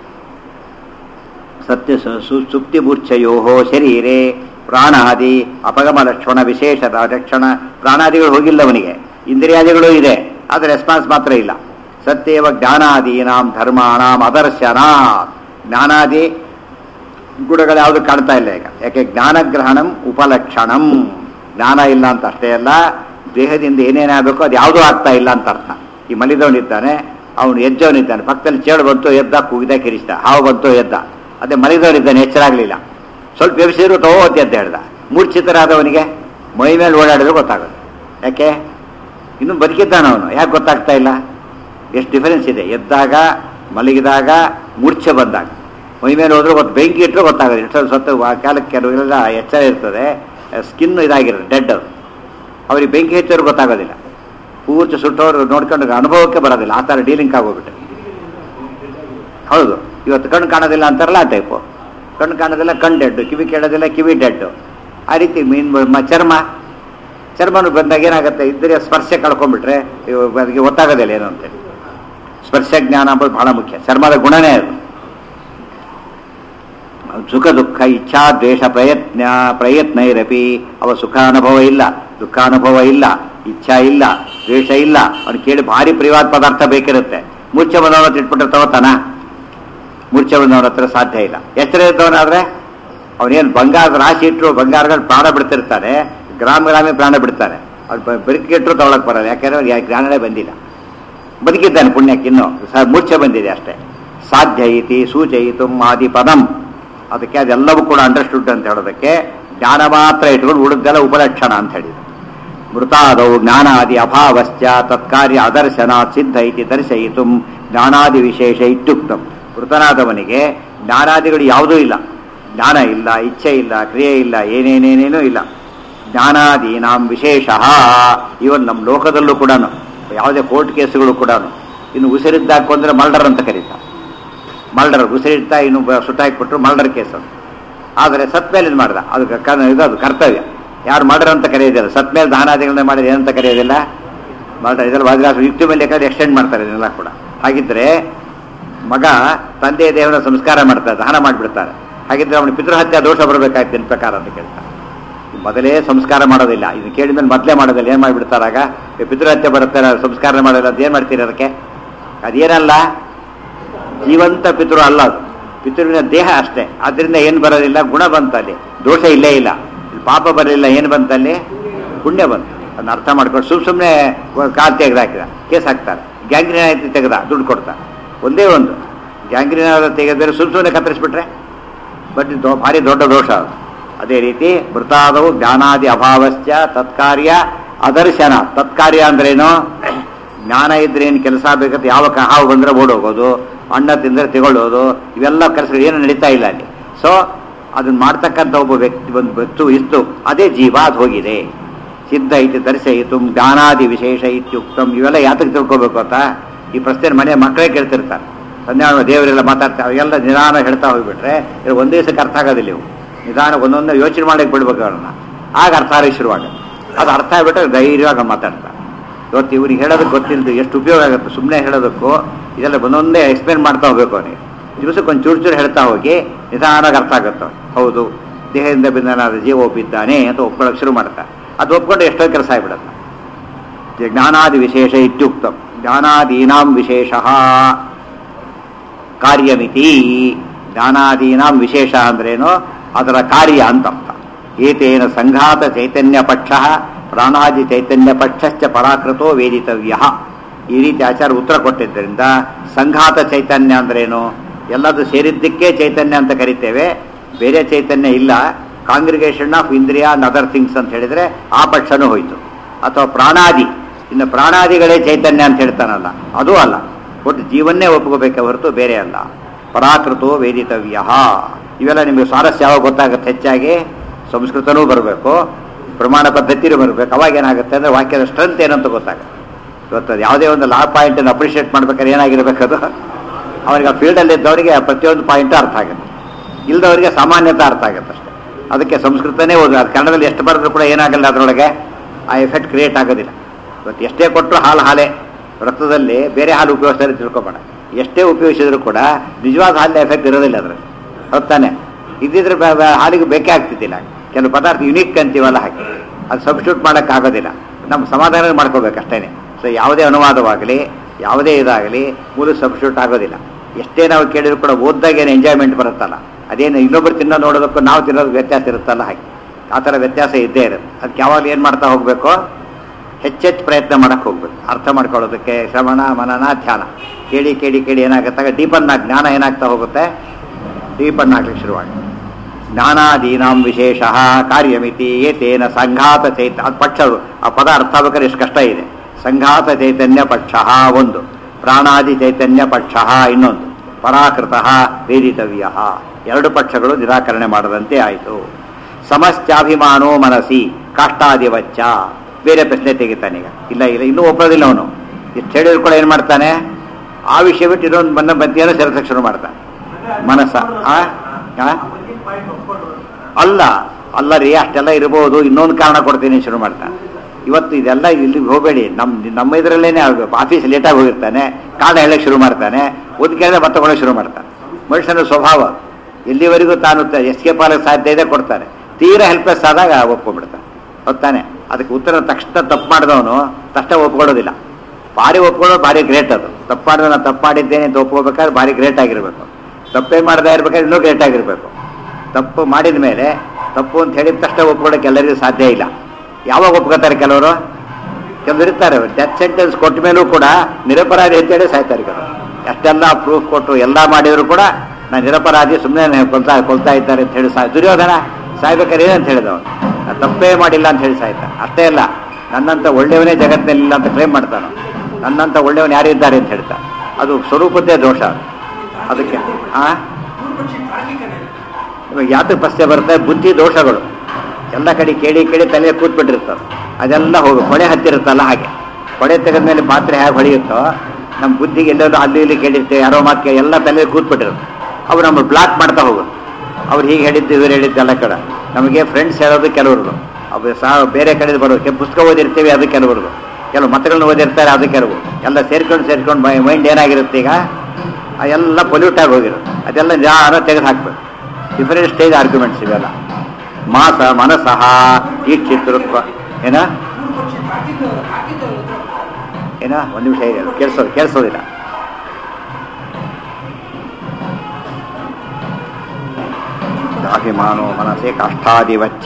ಸತ್ಯ ಸು- ಸು- ಸುಪ್ತಿ ಮೂರ್ಛಯೋ ಶರೀರೆ ಪ್ರಾಣಾದಿ ಅಪಗಮ ಲಕ್ಷಣ ವಿಶೇಷ ಲಕ್ಷಣ ಪ್ರಾಣಾದಿಗಳು ಹೋಗಿಲ್ಲ ಅವನಿಗೆ ಇಂದ್ರಿಯಾದಿಗಳು ಇದೆ ಆದರೆ ರೆಸ್ಪಾನ್ಸ್ ಮಾತ್ರ ಇಲ್ಲ ಸತ್ಯವ ಜ್ಞಾನಾದೀನಾಂ ಧರ್ಮಾಣಾಂ ಅದರ್ಶನ ಜ್ಞಾನಾದಿ ಗುಣಗಳು ಯಾವುದು ಕಾಣ್ತಾ ಇಲ್ಲ ಈಗ ಯಾಕೆ ಜ್ಞಾನಗ್ರಹಣಂ ಉಪಲಕ್ಷಣಂ ಜ್ಞಾನ ಇಲ್ಲ ಅಂತ ಅಷ್ಟೇ ಅಲ್ಲ ದೇಹದಿಂದ ಏನೇನಾಗಬೇಕು ಅದು ಯಾವುದೂ ಆಗ್ತಾ ಇಲ್ಲ ಅಂತ ಅರ್ಥ ಈ ಮಲಿದವನಿದ್ದಾನೆ ಅವನು ಎಜ್ಜವನಿದ್ದಾನೆ ಪಕ್ಕದಲ್ಲಿ ಚೇಳು ಬಂತು ಎದ್ದ ಕೂಗಿದ ಕಿರಿಸ್ದ ಹಾವು ಬಂತು ಎದ್ದ ಅದೇ ಮಲಿದವನಿದ್ದಾನೆ ಎಚ್ಚರಾಗಲಿಲ್ಲ ಸ್ವಲ್ಪ ವ್ಯವಸ್ಥೆ ತಗೋ ಅಂತ ಎದ್ದ ಹೇಳ್ದ ಮೂರ್ಛಿತರಾದವನಿಗೆ ಮೈ ಮೇಲೆ ಓಡಾಡಿದ್ರೆ ಗೊತ್ತಾಗೋದು ಯಾಕೆ ಇನ್ನು ಬದುಕಿದ್ದಾನ ಅವನು ಯಾಕೆ ಗೊತ್ತಾಗ್ತಾ ಇಲ್ಲ ಎಷ್ಟು ಡಿಫರೆನ್ಸ್ ಇದೆ ಎದ್ದಾಗ ಮಲಗಿದಾಗ ಮೂರ್ಛೆ ಬಂದಾಗ ಮೈ ಮೇಲೆ ಹೋದ್ರೆ ಗೊತ್ತು ಬೆಂಕಿ ಇಟ್ಟರೆ ಗೊತ್ತಾಗೋದು ಎಷ್ಟು ಸತ್ತು ಆ ಕಾಲಕ್ಕೆ ಕೆಲವೆಲ್ಲ ಎಚ್ಚರ ಇರ್ತದೆ ಸ್ಕಿನ್ ಇದಾಗಿರುತ್ತೆ ಡೆಡ್ ಅವ್ರಿಗೆ ಬೆಂಕಿ ಹೆಚ್ಚೋರು ಗೊತ್ತಾಗೋದಿಲ್ಲ ಪೂರ್ತಿ ಸುಟ್ಟವರು ನೋಡ್ಕೊಂಡು ಅನುಭವಕ್ಕೆ ಬರೋದಿಲ್ಲ ಆ ಥರ ಡೀಲಿಂಗ್ ಆಗೋಗ್ಬಿಟ್ಟು ಹೌದು ಇವತ್ತು ಕಣ್ಣು ಕಾಣೋದಿಲ್ಲ ಅಂತಾರಲ್ಲ ಆ ಟೈಪು ಕಣ್ಣು ಕಾಣೋದಿಲ್ಲ ಕಣ್ಣು ಡೆಡ್ ಕಿವಿ ಕೇಳೋದಿಲ್ಲ ಕಿವಿ ಡೆಡ್ ಆ ರೀತಿ ಮೀನ್ ಮ- ಚರ್ಮ ಚರ್ಮನು ಬಂದಾಗ ಏನಾಗುತ್ತೆ ಇದ್ರೆ ಸ್ಪರ್ಶ ಕಳ್ಕೊಂಡ್ಬಿಟ್ರೆ ಇವ್ ಅದಕ್ಕೆ ಗೊತ್ತಾಗೋದಿಲ್ಲ ಏನು ಅಂತೇಳಿ ಸ್ಪರ್ಶ ಜ್ಞಾನ ಅಂಬೋದು ಬಹಳ ಮುಖ್ಯ ಚರ್ಮದ ಗುಣನೇ ಅದು ಸುಖ ದುಃಖ ಇಚ್ಛಾ ದ್ವೇಷ ಪ್ರಯತ್ನ ಪ್ರಯತ್ನ ಇರಪಿ ಅವ ಸುಖ ಅನುಭವ ಇಲ್ಲ ದುಃಖ ಅನುಭವ ಇಲ್ಲ ಇಚ್ಛಾ ಇಲ್ಲ ದ್ವೇಷ ಇಲ್ಲ ಅವ್ನು ಕೇಳಿ ಭಾರಿ ಪ್ರಿವಾದ ಪದಾರ್ಥ ಬೇಕಿರುತ್ತೆ ಮೂರ್ಛೆ ಬಂದವನ ಹತ್ರ ಇಟ್ಬಿಟ್ಟಿರ್ತಾವ ತಾನ ಮೂರ್ಛೆ ಬಂದವನ ಹತ್ರ ಸಾಧ್ಯ ಇಲ್ಲ ಎಚ್ಚರ ಇದ್ದವನಾದ್ರೆ ಅವನೇನು ಬಂಗಾರದ ರಾಶಿ ಇಟ್ಟರು ಬಂಗಾರಗಳು ಪ್ರಾಣ ಬಿಡ್ತಿರ್ತಾನೆ ಗ್ರಾಮ ಗ್ರಾಮಿ ಪ್ರಾಣ ಬಿಡ್ತಾನೆ ಅದು ಬೆರಕಿಟ್ರು ತಗೊಳಕ್ ಬರಲ್ಲ ಯಾಕೆಂದ್ರೆ ಅವ್ರಿಗೆ ಆ ಜ್ಞಾನನೇ ಬಂದಿಲ್ಲ ಬದುಕಿದ್ದಾನೆ ಪುಣ್ಯಕ್ಕೆ ಇನ್ನು ಸ ಮೂರ್ಛೆ ಬಂದಿದೆ ಅಷ್ಟೇ ಸಾಧ್ಯ ಇತಿ ಸೂಚಯಿತು ಆದಿ ಪದಂ ಅದಕ್ಕೆ ಅದೆಲ್ಲವೂ ಕೂಡ ಅಂಡರ್ಸ್ಟುಡ್ ಅಂತ ಹೇಳೋದಕ್ಕೆ ಜ್ಞಾನ ಮಾತ್ರ ಇಟ್ಕೊಂಡು ಉಳಿದೆಲ್ಲ ಉಪಲಕ್ಷಣ ಅಂತ ಹೇಳಿದ್ರು ಮೃತಾದೌ ಜ್ಞಾನಾದಿ ಅಭಾವಶ್ಚ ತತ್ಕಾರ್ಯ ಅದರ್ಶನ ಸಿದ್ಧ ಇತಿ ದರ್ಶಯಿತು ಜ್ಞಾನಾದಿ ವಿಶೇಷ ಇತ್ಯುಕ್ತಂ ಮೃತನಾದವನಿಗೆ ಜ್ಞಾನಾದಿಗಳು ಯಾವುದೂ ಇಲ್ಲ ಜ್ಞಾನ ಇಲ್ಲ ಇಚ್ಛೆ ಇಲ್ಲ ಕ್ರಿಯೆ ಇಲ್ಲ ಏನೇನೇನೇನೂ ಇಲ್ಲ ಜ್ಞಾನಾದೀನಾಂ ವಿಶೇಷ ಇವನ್ ನಮ್ಮ ಲೋಕದಲ್ಲೂ ಕೂಡ ಯಾವುದೇ ಕೋರ್ಟ್ ಕೇಸುಗಳು ಕೂಡ ಇನ್ನು ಉಸಿರಿದ್ದಾಗ ಕೊಂದ್ರೆ ಮರ್ಡರ್ ಅಂತ ಕರೀತಾರೆ ಮರ್ಡರ್ ಉಸಿರಿಡ್ತಾ ಇನ್ನು ಬ- ಸುಟ್ಟಾಕ್ಬಿಟ್ರು ಮರ್ಡರ್ ಕೇಸ್ ಅದು ಆದರೆ ಸತ್ ಮೇಲೆ ಇದು ಮಾಡ್ದ ಅದು ಕ- ಕ- ಇದು ಅದು ಕರ್ತವ್ಯ ಯಾರು ಮರ್ಡರ್ ಅಂತ ಕರೆಯೋದಿಲ್ಲ ಸತ್ ಮೇಲೆ ದಾನಾದಿಗಳನ್ನ ಮಾಡಿದ್ರೆ ಏನಂತ ಕರೆಯೋದಿಲ್ಲ ಮರ್ಡರ್ ಇದೆಲ್ಲ ವಜ್ರಾಸ ಯುಕ್ತಿ ಮೇಲೆ ಬೇಕಾದ್ರೆ ಎಕ್ಸ್ಟೆಂಡ್ ಮಾಡ್ತಾರೆ ಇದನ್ನೆಲ್ಲ ಕೂಡ ಹಾಗಿದ್ರೆ ಮಗ ತಂದೆ ದೇವರ ಸಂಸ್ಕಾರ ಮಾಡ್ತಾರೆ ದಹನ ಮಾಡಿಬಿಡ್ತಾರೆ ಹಾಗಿದ್ರೆ ಅವನಿಗೆ ಪಿತೃಹತ್ಯೆ ದೋಷ ಬರಬೇಕಾಯ್ತು ನಿನ್ನ ಪ್ರಕಾರ ಅಂತ ಕೇಳ್ತಾರೆ ಮೊದಲೇ ಸಂಸ್ಕಾರ ಮಾಡೋದಿಲ್ಲ ಇದು ಕೇಳಿದ್ಮೇಲೆ ಮೊದಲೇ ಮಾಡೋದಿಲ್ಲ ಏನು ಮಾಡಿಬಿಡ್ತಾರಾಗ ಈ ಪಿತೃಹತ್ಯೆ ಬರುತ್ತೆ ಸಂಸ್ಕಾರ ಮಾಡೋದಿಲ್ಲ ಅದು ಏನು ಮಾಡ್ತೀರಿ ಅದಕ್ಕೆ ಅದೇನಲ್ಲ ಜೀವಂತ ಪಿತೃ ಅಲ್ಲ ಅದು ಪಿತೃವಿನ ದೇಹ ಅಷ್ಟೇ ಅದರಿಂದ ಏನು ಬರೋದಿಲ್ಲ ಗುಣ ಬಂತಲ್ಲಿ ದೋಷ ಇಲ್ಲೇ ಇಲ್ಲ ಇಲ್ಲಿ ಪಾಪ ಬರಲಿಲ್ಲ ಏನು ಬಂತಲ್ಲಿ ಪುಣ್ಯ ಬಂತು ಅದನ್ನ ಅರ್ಥ ಮಾಡ್ಕೊಂಡು ಸುಮ್ ಸುಮ್ಮನೆ ಕಾಲ್ ತೆಗೆದು ಹಾಕಿದ ಕೇಸ್ ಹಾಕ್ತಾರೆ ಗ್ಯಾಂಗ್ರೀನ್ ಆಯ್ತು ತೆಗೆದ ದುಡ್ಡು ಕೊಡ್ತಾರೆ ಒಂದೇ ಒಂದು ಗ್ಯಾಂಗ್ರೀನ್ ತೆಗೆದ್ರೆ ಸುಮ್ ಸುಮ್ಮನೆ ಕತ್ತರಿಸ್ಬಿಟ್ರೆ ಬಟ್ ಇದು ಭಾರಿ ದೊಡ್ಡ ದೋಷ ಅದು ಅದೇ ರೀತಿ ಮೃತಾದವು ಜ್ಞಾನಾದಿ ಅಭಾವಶ್ಚ ತತ್ಕಾರ್ಯ ಅದರ್ಶನ ತತ್ಕಾರ್ಯ ಅಂದ್ರೇನು ಜ್ಞಾನ ಇದ್ರೆ ಏನು ಕೆಲಸ ಬೇಕಂತ ಯಾವ ಕ- ಹಾವು ಬಂದ್ರೆ ಓಡೋಗೋದು ಅಣ್ಣ ತಿಂದ್ರೆ ತಗೊಳ್ಳೋದು ಇವೆಲ್ಲ ಕೆಲಸಗಳು ಏನು ನಡೀತಾ ಇಲ್ಲ ಅಲ್ಲಿ ಸೊ ಅದನ್ನ ಮಾಡ್ತಕ್ಕಂಥ ಒಬ್ಬ ವ್ಯಕ್ತಿ ಒಂದು ವಸ್ತು ಇತ್ತು ಅದೇ ಜೀವ ಅದು ಹೋಗಿದೆ ಸಿದ್ಧ ಇತಿ ದರ್ಶಯಿತು ಜ್ಞಾನಾದಿ ವಿಶೇಷ ಇತ್ಯುಕ್ತಂ ಇವೆಲ್ಲ ಯಾತಕ್ಕೆ ತಿಳ್ಕೊಬೇಕು ಅಂತ ಈ ಪ್ರಶ್ನೆ ಮನೆ ಮಕ್ಕಳೇ ಕೇಳ್ತಿರ್ತಾರೆ ಸಂಧ್ಯಾ ದೇವರೆಲ್ಲ ಮಾತಾಡ್ತಾರೆ ಅವೆಲ್ಲ ನಿಧಾನ ಹೇಳ್ತಾ ಹೋಗ್ಬಿಟ್ರೆ ಇದು ಒಂದೇ ದಿವಸಕ್ಕೆ ಅರ್ಥ ಆಗೋದಿಲ್ಲ ಇವು ನಿಧಾನ ಒಂದೊಂದು ಯೋಚನೆ ಮಾಡಕ್ಕೆ ಬಿಡ್ಬೇಕು ಅವ್ರನ್ನ ಆಗ ಅರ್ಥ ಆಗಲಿಕ್ಕೆ ಶುರುವಾಗುತ್ತೆ ಅದು ಅರ್ಥ ಆಗ್ಬಿಟ್ರೆ ಧೈರ್ಯವಾಗಿ ಮಾತಾಡ್ತಾರೆ ಇವತ್ತು ಇವ್ರಿಗೆ ಹೇಳೋದಕ್ಕೆ ಗೊತ್ತಿಲ್ಲದು ಎಷ್ಟು ಉಪಯೋಗ ಆಗುತ್ತೆ ಸುಮ್ಮನೆ ಹೇಳೋದಕ್ಕೂ ಇದೆಲ್ಲ ಒಂದೊಂದೇ ಎಕ್ಸ್ಪ್ಲೇನ್ ಮಾಡ್ತಾ ಹೋಗ್ಬೇಕು ಅವನಿಗೆ ದಿವಸಕ್ಕೆ ಒಂದು ಚೂರು ಚೂರು ಹೇಳ್ತಾ ಹೋಗಿ ನಿಧಾನವಾಗಿ ಅರ್ಥ ಆಗುತ್ತೆ ಅವ್ನಿಗೆ. ಹೌದು ದೇಹದಿಂದ ಬಿದ್ದನಾದ ಜೀವ ಒಪ್ಪಿದ್ದಾನೆ ಅಂತ ಒಪ್ಕೊಳ್ಳೋಕೆ ಶುರು ಮಾಡ್ತಾರೆ ಅದು ಒಪ್ಕೊಂಡು ಎಷ್ಟೋ ಕೆಲಸ ಆಗ್ಬಿಡುತ್ತೆ ಜ್ಞಾನಾದಿ ವಿಶೇಷ ಇತ್ಯುಕ್ತಂ ಜ್ಞಾನಾದೀನಾಂ ವಿಶೇಷ ಕಾರ್ಯಮಿತಿ ಜ್ಞಾನಾದೀನಾಂ ವಿಶೇಷ ಅಂದ್ರೇನು ಅದರ ಕಾರ್ಯ ಅಂತ ಅರ್ಥ ಏತೇನ ಸಂಘಾತ ಚೈತನ್ಯ ಪಕ್ಷ ಪ್ರಾಣಾದಿ ಚೈತನ್ಯ ಪಕ್ಷಶ್ಚ ಪರಾಕೃತೋ ವೇದಿತವ್ಯ ಈ ರೀತಿ ಆಚಾರ ಉತ್ತರ ಕೊಟ್ಟಿದ್ದರಿಂದ ಸಂಘಾತ ಚೈತನ್ಯ ಅಂದ್ರೇನು ಎಲ್ಲದು ಸೇರಿದ್ದಕ್ಕೆ ಚೈತನ್ಯ ಅಂತ ಕರಿತೇವೆ ಬೇರೆ ಚೈತನ್ಯ ಇಲ್ಲ ಕಾಂಗ್ರಿಗೇಷನ್ ಆಫ್ ಇಂದ್ರಿಯ ಅಂಡ್ ಅದರ್ ಥಿಂಗ್ಸ್ ಅಂತ ಹೇಳಿದ್ರೆ ಆ ಪಕ್ಷನೂ ಹೋಯ್ತು ಅಥವಾ ಪ್ರಾಣಾದಿ ಇನ್ನು ಪ್ರಾಣಾದಿಗಳೇ ಚೈತನ್ಯ ಅಂತ ಹೇಳ್ತಾನಲ್ಲ ಅದೂ ಅಲ್ಲ ಒಟ್ಟು ಜೀವನ್ನೇ ಒಪ್ಕೋಬೇಕೆ ಹೊರತು ಬೇರೆ ಅಲ್ಲ ಪರಾಕೃತೋ ವೇದಿತವ್ಯ ಇವೆಲ್ಲ ನಿಮಗೆ ಸ್ವಾರಸ್ಯ ಯಾವಾಗ ಗೊತ್ತಾಗುತ್ತೆ ಹೆಚ್ಚಾಗಿ ಸಂಸ್ಕೃತನೂ ಬರಬೇಕು ಪ್ರಮಾಣ ಪದ್ಧತಿನೂ ಬರಬೇಕು ಅವಾಗ ಏನಾಗುತ್ತೆ ಅಂದರೆ ವಾಕ್ಯದ ಸ್ಟ್ರೆಂತ್ ಏನಂತ ಗೊತ್ತಾಗುತ್ತೆ ಇವತ್ತು ಅದು ಯಾವುದೇ ಒಂದು ಲಾ ಪಾಯಿಂಟನ್ನು ಅಪ್ರಿಷಿಯೇಟ್ ಮಾಡ್ಬೇಕಾದ್ರೆ ಏನಾಗಿರ್ಬೇಕು ಅದು ಅವರಿಗೆ ಆ ಫೀಲ್ಡಲ್ಲಿ ಇದ್ದವರಿಗೆ ಪ್ರತಿಯೊಂದು ಪಾಯಿಂಟು ಅರ್ಥ ಆಗುತ್ತೆ ಇಲ್ಲದವರಿಗೆ ಸಾಮಾನ್ಯತೆ ಅರ್ಥ ಆಗುತ್ತೆ ಅಷ್ಟೇ ಅದಕ್ಕೆ ಸಂಸ್ಕೃತನೇ ಓದು ಅದು ಕನ್ನಡದಲ್ಲಿ ಎಷ್ಟು ಬರೆದ್ರು ಕೂಡ ಏನಾಗಲ್ಲ ಅದರೊಳಗೆ ಆ ಎಫೆಕ್ಟ್ ಕ್ರಿಯೇಟ್ ಆಗೋದಿಲ್ಲ ಇವತ್ತು ಎಷ್ಟೇ ಕೊಟ್ಟರು ಹಾಲು ಹಾಲೇ ರಕ್ತದಲ್ಲಿ ಬೇರೆ ಹಾಲು ಉಪಯೋಗಿಸ್ತಾರೆ ತಿಳ್ಕೊಬೇಡ ಎಷ್ಟೇ ಉಪಯೋಗಿಸಿದ್ರು ಕೂಡ ನಿಜವಾದ ಹಾಲಿನ ಎಫೆಕ್ಟ್ ಇರೋದಿಲ್ಲ ಅದರಲ್ಲಿ ಹೌದಾನೆ ಇದ್ದಿದ್ರೆ ಬ- ಬ- ಹಾಲಿಗೆ ಬೇಕೇ ಆಗ್ತಿದ್ದಿಲ್ಲ ಕೆಲವು ಪದಾರ್ಥ ಯುನಿಕ್ ಅಂತೀವಲ್ಲ ಹಾಗೆ ಅದು ಸಬ್ಸ್ಟಿಟ್ಯೂಟ್ ಮಾಡೋಕ್ಕಾಗೋದಿಲ್ಲ ನಮ್ಮ ಸಮಾಧಾನ ಮಾಡ್ಕೋಬೇಕು ಅಷ್ಟೇನೆ ಸೊ ಯಾವುದೇ ಅನುವಾದವಾಗಲಿ ಯಾವುದೇ ಇದಾಗಲಿ ಮೂಲ ಸಬ್ಸ್ಟಿಟ್ಯೂಟ್ ಆಗೋದಿಲ್ಲ ಎಷ್ಟೇ ನಾವು ಕೇಳಿದ್ರು ಕೂಡ ಓದ್ದಾಗ ಏನು ಎಂಜಾಯ್ಮೆಂಟ್ ಬರುತ್ತಲ್ಲ ಅದೇನು ಇನ್ನೊಬ್ಬರು ತಿನ್ನೋ ನೋಡೋದಕ್ಕೂ ನಾವು ತಿನ್ನೋದು ವ್ಯತ್ಯಾಸ ಇರುತ್ತಲ್ಲ ಹಾಗೆ ಆ ಥರ ವ್ಯತ್ಯಾಸ ಇದ್ದೇ ಇರುತ್ತೆ ಅದಕ್ಕೆ ಯಾವಾಗ ಏನು ಮಾಡ್ತಾ ಹೋಗಬೇಕು ಹೆಚ್ಚೆಚ್ಚು ಪ್ರಯತ್ನ ಮಾಡಕ್ಕೆ ಹೋಗ್ಬೇಕು ಅರ್ಥ ಮಾಡ್ಕೊಳ್ಳೋದಕ್ಕೆ ಶ್ರವಣ ಮನನ ಧ್ಯಾನ ಕೇಳಿ ಕೇಳಿ ಕೇಳಿ ಏನಾಗುತ್ತೆ ಡೀಪನ್ನ ಜ್ಞಾನ ಏನಾಗ್ತಾ ಹೋಗುತ್ತೆ ಡೀಪನ್ನ ಆಗ್ಲಿಕ್ಕೆ ಶುರುವಾಗಿ ಜ್ಞಾನಾದೀನಾಂ ವಿಶೇಷ ಕಾರ್ಯಮಿತಿ ಏತೇನ ಸಂಘಾತ ಚೈತ ಅದು ಪಕ್ಷ ಆ ಪದ ಅರ್ಥ ಆಗ್ಬೇಕಾದ್ರೆ ಎಷ್ಟು ಕಷ್ಟ ಇದೆ ಸಂಘಾತ ಚೈತನ್ಯ ಪಕ್ಷ ಒಂದು ಪ್ರಾಣಾದಿ ಚೈತನ್ಯ ಪಕ್ಷ ಇನ್ನೊಂದು ಪರಾಕೃತ ವೇದಿತವ್ಯ ಎರಡು ಪಕ್ಷಗಳು ನಿರಾಕರಣೆ ಮಾಡದಂತೆ ಆಯಿತು ಸಮಸ್ಯಾಭಿಮಾನೋ ಮನಸಿ ಕಾಷ್ಟಾದಿವಚ್ಚ ಬೇರೆ ಪ್ರಶ್ನೆ ತೆಗಿತಾನೀಗ ಇಲ್ಲ ಇಲ್ಲ ಇನ್ನೂ ಒಪ್ಪೋದಿಲ್ಲ ಅವನು ಇಷ್ಟು ಹೇಳಿದ್ರು ಕೂಡ ಏನು ಮಾಡ್ತಾನೆ ಆ ವಿಷಯ ಬಿಟ್ಟು ಇನ್ನೊಂದು ಬಂದ ಬಂತಿಯನ್ನು ಸೇರಿಸಕ್ಕೆ ಶುರು ಮಾಡ್ತಾನೆ ಮನಸ್ಸ ಆ ಆ? ಅಲ್ಲ ಅಲ್ಲ ರೀ ಅಷ್ಟೆಲ್ಲ ಇರ್ಬೋದು ಇನ್ನೊಂದು ಕಾರಣ ಕೊಡ್ತೀನಿ ಶುರು ಮಾಡ್ತಾನೆ ಇವತ್ತು ಇದೆಲ್ಲ ಇಲ್ಲಿ ಹೋಗಬೇಡಿ ನಮ್ಮ ನಮ್ಮ ಇದರಲ್ಲೇನೆ ಆಗಬೇಕು ಆಫೀಸ್ ಲೇಟಾಗಿ ಹೋಗಿರ್ತಾನೆ ಕಾರಣ ಹೇಳಕ್ಕೆ ಶುರು ಮಾಡ್ತಾನೆ ಒಂದು ಕೇಳಿದ್ರೆ ಮತ್ತೆ ಕೊಡೋಕೆ ಶುರು ಮಾಡ್ತಾನೆ ಮನುಷ್ಯನ ಸ್ವಭಾವ ಎಲ್ಲಿವರೆಗೂ ತಾನು ಎಸ್ಕೇಪ್ ಆಗಕ್ಕೆ ಸಾಧ್ಯ ಇದೆ ಕೊಡ್ತಾನೆ ತೀರಾ ಹೆಲ್ಪ್ಲೆಸ್ ಆದಾಗ ಒಪ್ಕೊಂಡ್ಬಿಡ್ತಾನೆ ಹೊತ್ತಾನೆ ಅದಕ್ಕೆ ಉತ್ತರ ತಕ್ಷಣ ತಪ್ಪು ಮಾಡಿದವನು ತಕ್ಷಣ ಒಪ್ಕೊಳ್ಳೋದಿಲ್ಲ ಭಾರಿ ಒಪ್ಕೊಳ್ಳೋದು ಭಾರಿ ಗ್ರೇಟ್ ಅದು ತಪ್ಪು ಮಾಡಿದ್ರೆ ನಾನು ತಪ್ಪು ಮಾಡಿದ್ದೇನೆ ಅಂತ ಒಪ್ಕೋಬೇಕಾದ್ರೆ ಭಾರಿ ಗ್ರೇಟ್ ಆಗಿರಬೇಕು ತಪ್ಪೇ ಮಾಡದೇ ಇರ್ಬೇಕಾದ್ರೆ ಇನ್ನೂ ಗ್ರೇಟ್ ಆಗಿರಬೇಕು ತಪ್ಪು ಮಾಡಿದ ಮೇಲೆ ತಪ್ಪು ಅಂತ ಹೇಳಿದ ತಕ್ಷಣ ಒಪ್ಕೊಳ್ಳೋಕೆ ಎಲ್ಲರಿಗೂ ಸಾಧ್ಯ ಇಲ್ಲ ಯಾವಾಗ ಒಪ್ಕೋತಾರೆ ಕೆಲವರು ಕೆಲವರು ಇರ್ತಾರೆ ಡೆತ್ ಸೆಂಟೆನ್ಸ್ ಕೊಟ್ಟ ಮೇಲೂ ಕೂಡ ನಿರಪರಾಧಿ ಅಂತೇಳಿ ಸಾಯ್ತಾರೆ ಕೆಲವರು ಅಷ್ಟೆಲ್ಲ ಪ್ರೂಫ್ ಕೊಟ್ಟು ಎಲ್ಲ ಮಾಡಿದ್ರು ಕೂಡ ನಾನು ನಿರಪರಾಧಿ ಸುಮ್ಮನೆ ಕೊಲ್ತಾ ಕೊಲ್ತಾ ಇದ್ದಾರೆ ಅಂತ ಹೇಳಿ ಸಾ ದುರ್ಯೋಧನ ಸಾಯ್ಬೇಕಾದ್ರೆ ಏನಂತ ಹೇಳಿದವ ನಾನು ತಪ್ಪೇ ಮಾಡಿಲ್ಲ ಅಂತ ಹೇಳಿ ಸಾಯ್ತ ಅಷ್ಟೇ ಅಲ್ಲ ನನ್ನಂತ ಒಳ್ಳೆಯವನೇ ಜಗತ್ತಿನಲ್ಲಿ ಇಲ್ಲ ಅಂತ ಕ್ಲೇಮ್ ಮಾಡ್ತಾನೆ ನನ್ನಂತ ಒಳ್ಳೆಯವನು ಯಾರು ಇದ್ದಾರೆ ಅಂತ ಹೇಳ್ತಾ ಅದು ಸ್ವರೂಪದ್ದೇ ದೋಷ ಅದು. ಅದಕ್ಕೆ ಆ ಪೂರ್ವಪಕ್ಷಿ ತಾರ್ಕಿಕನೇ ಇವಾಗ ಯಾತಕ್ಕೆ ಪ್ರಶ್ನೆ ಬರುತ್ತೆ ಬುದ್ಧಿ ದೋಷಗಳು ಎಲ್ಲ ಕಡೆ ಕೇಳಿ ಕೇಳಿ ತಲೆ ಕೂತ್ಬಿಟ್ಟಿರ್ತವೆ ಅದೆಲ್ಲ ಹೋಗು ಕೊಳೆ ಹತ್ತಿರುತ್ತಲ್ಲ ಹಾಗೆ ಕೊಳೆ ತೆಗೆದ ಮೇಲೆ ಪಾತ್ರೆ ಹೇಗೆ ಹೊಳೆಯುತ್ತೋ ನಮ್ಮ ಬುದ್ಧಿಗೆ ಎಲ್ಲೆಲ್ಲೋ ಅಲ್ಲಿ ಇಲ್ಲಿ ಕೇಳಿರ್ತೇವೆ ಯಾರೋ ಮಾಕೆ ಎಲ್ಲ ತಲೆ ಕೂತ್ಬಿಟ್ಟಿರುತ್ತೆ ಅವು ನಮ್ಮ ಬ್ಲಾಕ್ ಮಾಡ್ತಾ ಹೋಗುತ್ತೆ ಅವ್ರು ಹೀಗೆ ಹೇಳಿದ್ದು ಇವ್ರು ಹೇಳಿದ್ದು ಎಲ್ಲ ಕಡೆ ನಮಗೆ ಫ್ರೆಂಡ್ಸ್ ಹೇಳೋದು ಕೆಲವ್ರದ್ದು ಅವು ಸಹ ಬೇರೆ ಕಡೆ ಬರೋದು ಪುಸ್ತಕ ಓದಿರ್ತೀವಿ ಅದು ಕೆಲವ್ರದ್ದು ಕೆಲವು ಮತಗಳನ್ನ ಓದಿರ್ತಾರೆ ಅದು ಕೆಲವು ಎಲ್ಲ ಸೇರ್ಕೊಂಡು ಸೇರ್ಕೊಂಡು ಮೈಂಡ್ ಏನಾಗಿರುತ್ತೆ ಈಗ ಆ ಎಲ್ಲ ಪೊಲ್ಯೂಟ್ ಆಗಿ ಹೋಗಿರುತ್ತೆ ಅದೆಲ್ಲ ಯಾರ ತೆಗೆದು ಹಾಕ್ಬೇಕು ಡಿಫರೆಂಟ್ ಸ್ಟೇಜ್ ಆರ್ಗ್ಯುಮೆಂಟ್ಸ್ ಇವೆಲ್ಲ ಮಾಸ ಮನಸಃ ಈ ಚಿತ್ರತ್ವ ಏನ ಪೂರ್ವಪಕ್ಷಿ ತಾರ್ಕಿಕವರು ಹಾಕಿದ್ದವರು ಏನ ಒಂದು ನಿಮಿಷ ಇದೆ ಕೇಳಿಸೋದು ಕೇಳಿಸೋದಿಲ್ಲ ಅಭಿಮಾನೋ ಮನಸ್ಸೇ ಕಾಷ್ಠಾದಿವಚ್ಚ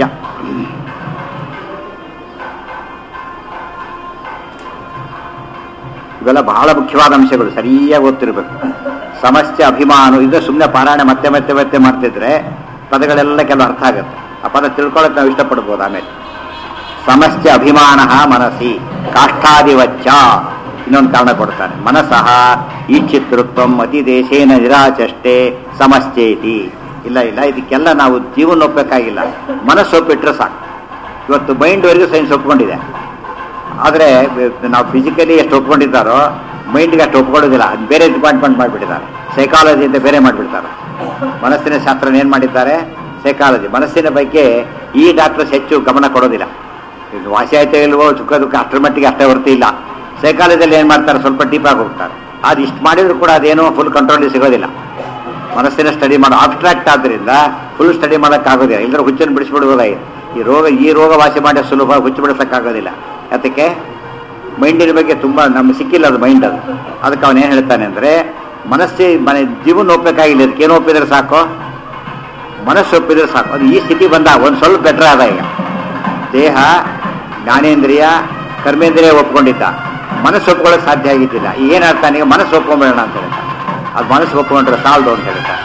ಇವೆಲ್ಲ ಬಹಳ ಮುಖ್ಯವಾದ ಅಂಶಗಳು ಸರಿಯಾಗಿ ಗೊತ್ತಿರಬೇಕು ಸಮಸ್ಯೆ ಅಭಿಮಾನ ಇದು ಸುಮ್ಮನೆ ಪಾರಾಯಣ ಮತ್ತೆ ಮತ್ತೆ ಮತ್ತೆ ಮಾಡ್ತಿದ್ರೆ ಪದಗಳೆಲ್ಲ ಕೆಲವು ಅರ್ಥ ಆಗುತ್ತೆ ಆ ಪದ ತಿಳ್ಕೊಳ್ಳೋಕೆ ನಾವು ಇಷ್ಟಪಡ್ಬೋದು ಆಮೇಲೆ ಸಮಸ್ಯೆ ಅಭಿಮಾನ ಮನಸ್ಸಿ ಕಾಷ್ಠಾದಿವಚ್ಚ ಇನ್ನೊಂದು ಕಾರಣ ಕೊಡ್ತಾನೆ ಮನಸಃ ಈಚ್ಛಿತೃತ್ವಂ ಅತಿ ದೇಶೇನ ನಿರಾಚಷ್ಟೇ ಸಮಸ್ಯೇತಿ ಇಲ್ಲ ಇಲ್ಲ ಇದಕ್ಕೆಲ್ಲ ನಾವು ಜೀವನ ಒಪ್ಪಬೇಕಾಗಿಲ್ಲ ಮನಸ್ಸು ಒಪ್ಪಿಟ್ರೆ ಸಾಕು ಇವತ್ತು ಮೈಂಡ್ವರೆಗೂ ಸೈನ್ಸ್ ಒಪ್ಕೊಂಡಿದೆ ಆದರೆ ನಾವು ಫಿಸಿಕಲಿ ಎಷ್ಟು ಒಪ್ಕೊಂಡಿದ್ದಾರೋ ಮೈಂಡ್ಗೆ ಅಷ್ಟು ಒಪ್ಕೊಳ್ಳೋದಿಲ್ಲ ಅದು ಬೇರೆ ಡಿಪಾರ್ಟ್ಮೆಂಟ್ ಮಾಡಿಬಿಟ್ಟಿದ್ದಾರೆ ಸೈಕಾಲಜಿ ಅಂತ ಬೇರೆ ಮಾಡಿಬಿಡ್ತಾರೆ ಮನಸ್ಸಿನ ಶಾಸ್ತ್ರನ ಏನು ಮಾಡಿದ್ದಾರೆ ಸೈಕಾಲಜಿ ಮನಸ್ಸಿನ ಬಗ್ಗೆ ಈ ಡಾಕ್ಟರ್ಸ್ ಹೆಚ್ಚು ಗಮನ ಕೊಡೋದಿಲ್ಲ ಇದು ವಾಸಿ ಆಯ್ತಾ ಇಲ್ವೋ ಸುಖ ದುಃಖ ಅಷ್ಟರ ಮಟ್ಟಿಗೆ ಅಷ್ಟೇ ಹೊರತು ಇಲ್ಲ ಸೈಕಾಲಜಿಯಲ್ಲಿ ಏನು ಮಾಡ್ತಾರೆ ಸ್ವಲ್ಪ ಡೀಪಾಗಿ ಹೋಗ್ತಾರೆ ಅದು ಇಷ್ಟು ಮಾಡಿದ್ರು ಕೂಡ ಅದೇನೋ ಫುಲ್ ಕಂಟ್ರೋಲಿಗೆ ಸಿಗೋದಿಲ್ಲ ಮನಸ್ಸಿನ ಸ್ಟಡಿ ಮಾಡೋ ಅಬ್ಸ್ಟ್ರಾಕ್ಟ್ ಆದ್ದರಿಂದ ಫುಲ್ ಸ್ಟಡಿ ಮಾಡೋಕ್ಕಾಗೋದಿಲ್ಲ ಇಲ್ಲದ್ರೆ ಹುಚ್ಚನ್ನು ಬಿಡಿಸ್ಬಿಡ್ಬೋದಾಗಿ ಈ ರೋಗ ಈ ರೋಗ ವಾಸಿ ಮಾಡಿ ಸುಲಭ ಹುಚ್ಚು ಬಿಡಿಸೋಕ್ಕಾಗೋದಿಲ್ಲ ಅದಕ್ಕೆ ಮೈಂಡಿನ ಬಗ್ಗೆ ತುಂಬ ನಮ್ಗೆ ಸಿಕ್ಕಿಲ್ಲ ಅದು ಮೈಂಡ್ ಅದು ಅದಕ್ಕೆ ಅವನು ಏನು ಹೇಳ್ತಾನೆ ಅಂದರೆ ಮನಸ್ಸೇ ಮನೆ ಜೀವನ ಒಪ್ಪಬೇಕಾಗಿಲ್ಲ ಇದಕ್ಕೆ ಏನು ಒಪ್ಪಿದ್ರೆ ಸಾಕು ಮನಸ್ಸು ಒಪ್ಪಿದ್ರೆ ಸಾಕು ಅದು ಈ ಸ್ಥಿತಿ ಬಂದಾಗ ಒಂದು ಸ್ವಲ್ಪ ಬೆಟ್ರ್ ಆದ ಈಗ ದೇಹ ಜ್ಞಾನೇಂದ್ರಿಯ ಕರ್ಮೇಂದ್ರಿಯ ಒಪ್ಕೊಂಡಿದ್ದ ಮನಸ್ಸು ಒಪ್ಕೊಳ್ಳೋಕೆ ಸಾಧ್ಯ ಆಗಿದ್ದಿಲ್ಲ ಏನು ಹೇಳ್ತಾನೆ ಈಗ ಮನಸ್ಸು ಒಪ್ಕೊಂಬೇಡ ಅಂತ ಹೇಳ್ತಾನೆ ಅದು ಮನಸ್ಸು ಒಪ್ಕೊಂಡ್ರೆ ಸಾಲದು ಅಂತ ಹೇಳ್ತಾನೆ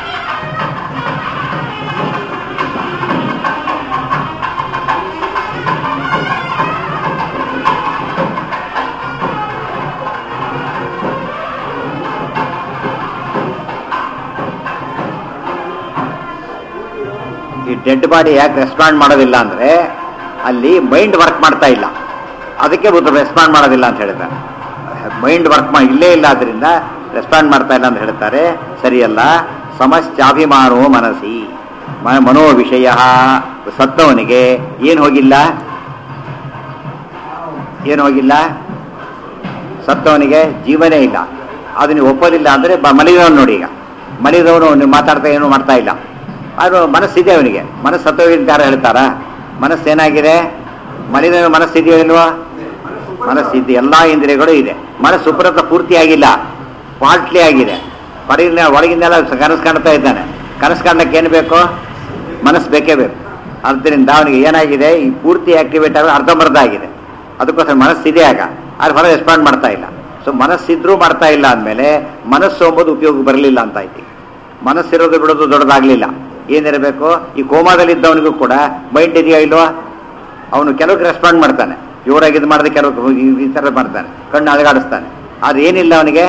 ಈ ಡೆಡ್ ಬಾಡಿ ಯಾಕೆ ರೆಸ್ಪಾಂಡ್ ಮಾಡೋದಿಲ್ಲ ಅಂದರೆ ಅಲ್ಲಿ ಮೈಂಡ್ ವರ್ಕ್ ಮಾಡ್ತಾ ಇಲ್ಲ ಅದಕ್ಕೆ ಬುದ್ಧ ರೆಸ್ಪಾಂಡ್ ಮಾಡೋದಿಲ್ಲ ಅಂತ ಹೇಳಿದ್ದಾರೆ ಮೈಂಡ್ ವರ್ಕ್ ಮಾ ಇಲ್ಲೇ ಇಲ್ಲ ಆದ್ರಿಂದ ರೆಸ್ಪಾಂಡ್ ಮಾಡ್ತಾ ಇಲ್ಲ ಅಂತ ಹೇಳ್ತಾರೆ ಸರಿಯಲ್ಲ ಸಮಶ್ಚಾಭಿಮಾನೋ ಮನಸ್ಸಿ ಮ- ಮನೋ ವಿಷಯ ಸತ್ತವನಿಗೆ ಏನು ಹೋಗಿಲ್ಲ ಏನು ಹೋಗಿಲ್ಲ ಸತ್ತವನಿಗೆ ಜೀವನೇ ಇಲ್ಲ ಅದು ನೀವು ಒಪ್ಪೋದಿಲ್ಲ ಅಂದರೆ ಮಲಿದವನು ನೋಡಿ ಈಗ ಮಲಿದವನು ನೀವು ಮಾತಾಡ್ತಾ ಏನು ಮಾಡ್ತಾ ಇಲ್ಲ ಅದು ಮನಸ್ಸಿದೆ ಅವನಿಗೆ ಮನಸ್ಸು ಸತ್ತೋಗಿದೆ ಅಂತ ಯಾರು ಹೇಳ್ತಾರಾ ಮನಸ್ಸೇನಾಗಿದೆ ಮಲಿದವನ ಮನಸ್ಸಿದೆಯೋ ಇಲ್ವೋ ಮನಸ್ಸಿದೆ ಎಲ್ಲ ಇಂದ್ರಿಯಗಳು ಇದೆ ಮನಸ್ಸು ಉಪರತ್ತ ಪೂರ್ತಿ ಆಗಿಲ್ಲ ಪಾರ್ಟ್ಲಿ ಆಗಿದೆ ಹೊರಗಿನ ಒಳಗಿಂದೆಲ್ಲ ಕನಸು ಕಾಣ್ತಾ ಇದ್ದಾನೆ ಕನಸು ಕಾಣಕ್ಕೆ ಏನು ಬೇಕು ಮನಸ್ಸು ಬೇಕೇ ಬೇಕು ಆದ್ದರಿಂದ ಅವನಿಗೆ ಏನಾಗಿದೆ ಈ ಪೂರ್ತಿ ಆಕ್ಟಿವೇಟ್ ಆಗಿ ಅರ್ಧಂಬರ್ಧ ಆಗಿದೆ ಅದಕ್ಕೋಸ್ಕರ ಮನಸ್ಸಿದೆ ಆಗ ಆದ್ರೆ ಹೊರ ರೆಸ್ಪಾಂಡ್ ಮಾಡ್ತಾ ಇಲ್ಲ ಸೊ ಮನಸ್ಸಿದ್ರೂ ಮಾಡ್ತಾ ಇಲ್ಲ ಅಂದಮೇಲೆ ಮನಸ್ಸು ಎಂಬುದು ಉಪಯೋಗ ಬರಲಿಲ್ಲ ಅಂತ ಆಯ್ತು ಮನಸ್ಸಿರೋದು ಬಿಡೋದು ದೊಡ್ಡದಾಗ್ಲಿಲ್ಲ ಏನಿರಬೇಕು ಈ ಕೋಮಾದಲ್ಲಿದ್ದವನಿಗೂ ಕೂಡ ಮೈಂಡ್ ಇದೆಯೋ ಇಲ್ವೋ ಅವನು ಕೆಲವಕ್ಕೆ ರೆಸ್ಪಾಂಡ್ ಮಾಡ್ತಾನೆ ಜೋರಾಗಿ ಇದು ಮಾಡಿದ್ರೆ ಕೆಲವು ಈ ಥರ ಮಾಡ್ತಾನೆ ಕಣ್ಣು ಅಲಗಾಡಿಸ್ತಾನೆ ಅದು ಏನಿಲ್ಲ ಅವನಿಗೆ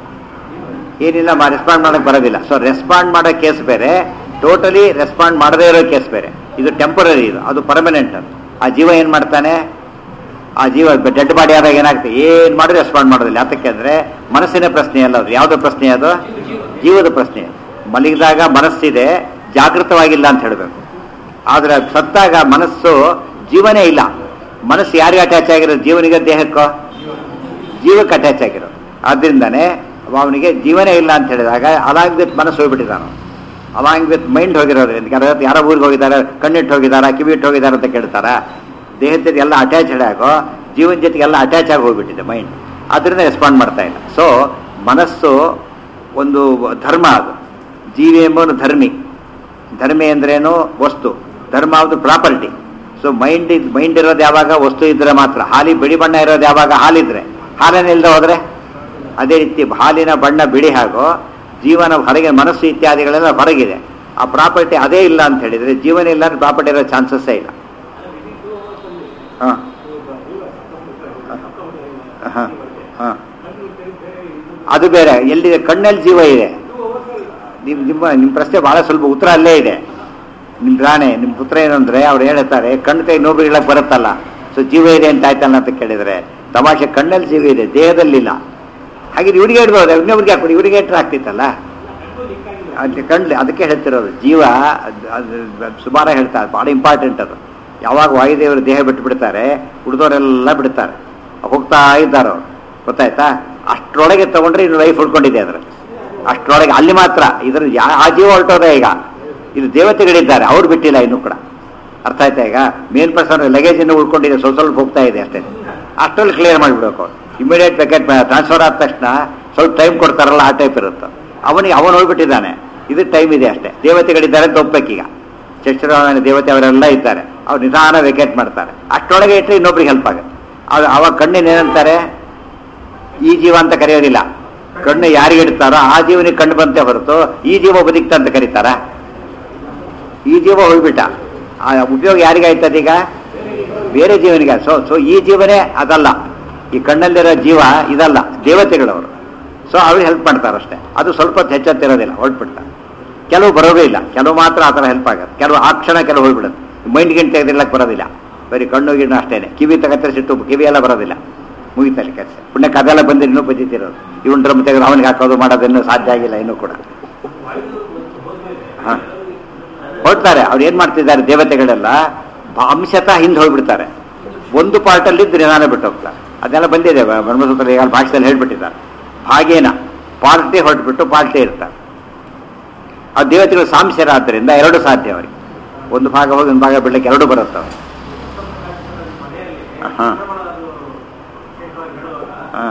ಏನಿಲ್ಲ ರೆಸ್ಪಾಂಡ್ ಮಾಡಕ್ಕೆ ಬರೋದಿಲ್ಲ ಸೊ ರೆಸ್ಪಾಂಡ್ ಮಾಡೋ ಕೇಸ್ ಬೇರೆ ಟೋಟಲಿ ರೆಸ್ಪಾಂಡ್ ಮಾಡದೇ ಇರೋ ಕೇಸ್ ಬೇರೆ ಇದು ಟೆಂಪರರಿ ಇದು ಅದು ಪರ್ಮನೆಂಟ್ ಅದು ಆ ಜೀವ ಏನು ಮಾಡ್ತಾನೆ ಆ ಜೀವ ಡೆಡ್ ಬಾಡಿ ಆದಾಗ ಏನಾಗ್ತದೆ ಏನು ಮಾಡಿ ರೆಸ್ಪಾಂಡ್ ಮಾಡೋದಿಲ್ಲ ಯಾತಕ್ಕೆ ಅಂದರೆ ಮನಸ್ಸಿನ ಪ್ರಶ್ನೆ ಅಲ್ಲ ಅದು ಯಾವುದೋ ಪ್ರಶ್ನೆ ಅದು ಜೀವದ ಪ್ರಶ್ನೆ ಮಲಗಿದಾಗ ಮನಸ್ಸಿದೆ ಜಾಗೃತವಾಗಿಲ್ಲ ಅಂತ ಹೇಳಬೇಕು ಆದರೆ ಸತ್ತಾಗ ಮನಸ್ಸು ಜೀವನೇ ಇಲ್ಲ ಮನಸ್ಸು ಯಾರಿಗೆ ಅಟ್ಯಾಚ್ ಆಗಿರೋದು ಜೀವನಿಗೆ ದೇಹಕ್ಕೋ ಜೀವಕ್ಕೆ ಅಟ್ಯಾಚ್ ಆಗಿರೋದು ಆದ್ದರಿಂದನೇ ಅವನಿಗೆ ಜೀವನೇ ಇಲ್ಲ ಅಂತ ಹೇಳಿದಾಗ ಅಲಾಂಗ್ ವಿತ್ ಮನಸ್ಸು ಹೋಗ್ಬಿಟ್ಟಿದ್ದಾನು ಅಲಾಂಗ್ ವಿತ್ ಮೈಂಡ್ ಹೋಗಿರೋದ್ರಿಂದ ಯಾರೋ- ಯಾರೋ ಊರಿಗೆ ಹೋಗಿದ್ದಾರೆ ಕಣ್ಣಿಟ್ಟು ಹೋಗಿದಾರ ಕಿವಿಟ್ಟು ಹೋಗಿದ್ದಾರೆ ಅಂತ ಕೇಳ್ತಾರ ದೇಹದ ಜೊತೆ ಎಲ್ಲ ಅಟ್ಯಾಚ್ ಆಗೋ ಜೀವನ ಜೊತೆಗೆ ಎಲ್ಲ ಅಟ್ಯಾಚ್ ಆಗಿ ಹೋಗ್ಬಿಟ್ಟಿದೆ ಮೈಂಡ್ ಅದರಿಂದ ರೆಸ್ಪಾಂಡ್ ಮಾಡ್ತಾ ಇಲ್ಲ ಸೊ ಮನಸ್ಸು ಒಂದು ಧರ್ಮ ಅದು ಜೀವಿ ಎಂಬುವನು ಧರ್ಮಿ ಧರ್ಮಿ ಅಂದ್ರೇನು ವಸ್ತು ಧರ್ಮ ಅದು ಪ್ರಾಪರ್ಟಿ ಸೊ ಮೈಂಡ್ ಮೈಂಡ್ ಇರೋದು ಯಾವಾಗ ವಸ್ತು ಇದ್ರೆ ಮಾತ್ರ ಹಾಲಿ ಬಿಳಿ ಬಣ್ಣ ಇರೋದು ಯಾವಾಗ ಹಾಲಿದ್ರೆ ಹಾಲನ್ನ ಇಲ್ಲದೆ ಹೋದ್ರೆ ಅದೇ ರೀತಿ ಹಾಲಿನ ಬಣ್ಣ ಬಿಳಿ ಹಾಗೋ ಜೀವನ ಹೊರಗೆ ಮನಸ್ಸು ಇತ್ಯಾದಿಗಳೆಲ್ಲ ಹೊರಗಿದೆ ಆ ಪ್ರಾಪರ್ಟಿ ಅದೇ ಇಲ್ಲ ಅಂತ ಹೇಳಿದ್ರೆ ಜೀವನ ಇಲ್ಲ ಅಂದ್ರೆ ಪ್ರಾಪರ್ಟಿ ಇರೋ ಚಾನ್ಸಸ್ಸೇ ಇಲ್ಲ ಹಾಂ ಹಾಂ ಹಾಂ ಅದು ಬೇರೆ ಎಲ್ಲಿದೆ ಕಣ್ಣಲ್ಲಿ ಜೀವ ಇದೆ ನಿಮ್ಮ ನಿಮ್ಮ ನಿಮ್ಮ ಪ್ರಶ್ನೆ ಬಹಳ ಸ್ವಲ್ಪ ಉತ್ತರ ಅಲ್ಲೇ ಇದೆ ನಿಮ್ಮ ರಾಣೆ ನಿಮ್ಮ ಪುತ್ರ ಏನಂದ್ರೆ ಅವ್ರು ಹೇಳ್ತಾರೆ ಕಣ್ಣು ಕೈ ನೋವು ಹೇಳಕ್ ಬರುತ್ತಲ್ಲ ಸೊ ಜೀವ ಇದೆ ಅಂತ ಆಯ್ತಲ್ಲ ಅಂತ ಕೇಳಿದ್ರೆ ತಮಾಷೆ ಕಣ್ಣಲ್ಲಿ ಜೀವ ಇದೆ ದೇಹದಲ್ಲಿಲ್ಲ ಹಾಗೆ ಇವರಿಗೆ ಇಡ್ಬೋದು ಇನ್ನೊಬ್ರಿಗೆ ಹಾಕ್ಬಿಡಿ ಇವರಿಗೆ ಇಟ್ಟರೆ ಆಗ್ತಿತ್ತಲ್ಲ ಅದಕ್ಕೆ ಕಣ್ಲಿ ಅದಕ್ಕೆ ಹೇಳ್ತಿರೋದು ಜೀವ ಅದ್- ಅದು ಸುಮಾರು ಹೇಳ್ತಾರೆ ಭಾಳ ಇಂಪಾರ್ಟೆಂಟ್ ಅದು ಯಾವಾಗ ವಾಯುದೇವರು ದೇಹ ಬಿಟ್ಟು ಬಿಡ್ತಾರೆ ಉಳಿದವರೆಲ್ಲ ಬಿಡ್ತಾರೆ ಹೋಗ್ತಾ ಇದ್ದಾರೆ ಅವ್ರು ಗೊತ್ತಾಯ್ತಾ ಅಷ್ಟರೊಳಗೆ ತಗೊಂಡ್ರೆ ಇನ್ನು ಲೈಫ್ ಉಳ್ಕೊಂಡಿದೆ ಅದರಲ್ಲಿ ಅಷ್ಟರೊಳಗೆ ಅಲ್ಲಿ ಮಾತ್ರ ಇದ್ರ ಯಾ- ಆ ಜೀವ ಹೊರಟೋದೆ ಈಗ ಇದು ದೇವತೆಗಳಿದ್ದಾರೆ ಅವ್ರು ಬಿಟ್ಟಿಲ್ಲ ಇನ್ನೂ ಕೂಡ ಅರ್ಥ ಆಯ್ತಾ ಈಗ ಮೇನ್ ಪರ್ಸನ್ ಲಗೇಜ್ ಇನ್ನೂ ಉಳ್ಕೊಂಡಿದೆ ಸ್ವಲ್ಪ ಸ್ವಲ್ಪ ಹೋಗ್ತಾ ಇದೆ ಅಷ್ಟೇ ಅಷ್ಟರಲ್ಲಿ ಕ್ಲಿಯರ್ ಮಾಡಿಬಿಡ್ಬೇಕು ಇಮಿಡಿಯೇಟ್ ಪ್ಯಾಕೆಟ್ ಟ್ರಾನ್ಸ್ಫರ್ ಆದ ತಕ್ಷಣ ಸ್ವಲ್ಪ ಟೈಮ್ ಕೊಡ್ತಾರಲ್ಲ ಆ ಟೈಪ್ ಇರುತ್ತೆ ಅವನಿಗೆ ಅವನು ಹೋಗ್ಬಿಟ್ಟಿದ್ದಾನೆ ಇದು ಟೈಮ್ ಇದೆ ಅಷ್ಟೇ ದೇವತೆಗಳಿದ್ದಾರೆ ಅಂತ ಒಪ್ಬೇಕೀಗ ಚಕ್ಷುರಾಮನ ದೇವತೆ ಅವರೆಲ್ಲ ಇದ್ದಾರೆ ಅವ್ರು ನಿಧಾನ ವೆಕೇಟ್ ಮಾಡ್ತಾರೆ ಅಷ್ಟರೊಳಗೆ ಇಟ್ಟರೆ ಇನ್ನೊಬ್ರಿಗೆ ಹೆಲ್ಪ್ ಆಗುತ್ತೆ ಅದು ಅವಾಗ ಕಣ್ಣಿನ ಏನಂತಾರೆ ಈ ಜೀವ ಅಂತ ಕರೆಯೋದಿಲ್ಲ ಕಣ್ಣು ಯಾರಿಗೆ ಇಡ್ತಾರೋ ಆ ಜೀವನಿಗೆ ಕಣ್ಣು ಬಂತೆ ಹೊರತು ಈ ಜೀವ ಬದುಕ್ತ ಅಂತ ಕರೀತಾರ ಈ ಜೀವ ಹೋಗ್ಬಿಟ್ಟ ಆ ಉಪಯೋಗ ಯಾರಿಗೆ ಆಯ್ತದ ಈಗ ಬೇರೆ ಜೀವನಿಗೆ ಸೊ ಸೊ ಈ ಜೀವನೇ ಅದಲ್ಲ ಈ ಕಣ್ಣಲ್ಲಿರೋ ಜೀವ ಇದಲ್ಲ ದೇವತೆಗಳವರು ಸೊ ಅವ್ರಿಗೆ ಹೆಲ್ಪ್ ಮಾಡ್ತಾರೆ ಅಷ್ಟೇ ಅದು ಸ್ವಲ್ಪ ಹೊತ್ತು ಹೆಚ್ಚತ್ತಿರೋದಿಲ್ಲ ಹೊರಟ್ಬಿಡ್ತಾರೆ ಕೆಲವು ಬರೋದೇ ಇಲ್ಲ ಕೆಲವು ಮಾತ್ರ ಆ ಥರ ಹೆಲ್ಪ್ ಆಗುತ್ತೆ ಕೆಲವು ಆ ಕ್ಷಣ ಕೆಲವು ಹೋಗ್ಬಿಡುತ್ತೆ ಮೈಂಡ್ ಗಿಂಟ್ ತೆಗೆದಿರ್ಲಕ್ಕೆ ಬರೋದಿಲ್ಲ ಬರೀ ಕಣ್ಣು ಗಿಣ್ಣು ಅಷ್ಟೇನೆ ಕಿವಿ ತಗತ್ರೆ ಸಿಟ್ಟು ಕಿವಿ ಎಲ್ಲ ಬರೋದಿಲ್ಲ ಮುಗಿತಲ್ಲಿ ಕೆಲಸ ಪುಣ್ಯಕ್ಕೆ ಅದೆಲ್ಲ ಬಂದು ಇನ್ನೂ ಬದಿತಿರೋದು ಇವನ್ ಡ್ರಮ್ ತೆಗೆದು ಅವನಿಗೆ ಹಾಕೋದು ಮಾಡೋದು ಇನ್ನೂ ಸಾಧ್ಯ ಆಗಿಲ್ಲ ಇನ್ನೂ ಕೂಡ ಹಾ ಹೊರಡ್ತಾರೆ ಅವ್ರು ಏನ್ ಮಾಡ್ತಿದ್ದಾರೆ ದೇವತೆಗಳೆಲ್ಲ ಬ- ಅಂಶತಃ ಹಿಂದೆ ಹೋಗ್ಬಿಡ್ತಾರೆ ಒಂದು ಪಾರ್ಟಲ್ಲಿ ಇದ್ರೆ ನಾನೇ ಬಿಟ್ಟು ಹೋಗ್ತಾರೆ ಅದೆಲ್ಲ ಬಂದಿದೆ ಬ- ಬ್ರಹ್ಮಸೂತ್ರ ಈಗ ಭಾಷೆಯಲ್ಲಿ ಹೇಳ್ಬಿಟ್ಟಿದ್ದಾರೆ ಭಾಗೇನ ಪಾರ್ಟಿ ಹೊರಟ್ಬಿಟ್ಟು ಪಾರ್ಟಿ ಇರ್ತಾರೆ ಆ ದೇವತೆಗಳು ಸಾಂಶರಾದ್ದರಿಂದ ಎರಡು ಸಾಧ್ಯ ಅವರಿಗೆ ಒಂದು ಭಾಗ ಹೋಗಿ ಒಂದು ಭಾಗ ಬಿಡ್ಲಿಕ್ಕೆ ಎರಡು ಬರುತ್ತೆ ಅವ್ರಿಗೆ ಹಾ ಹಾ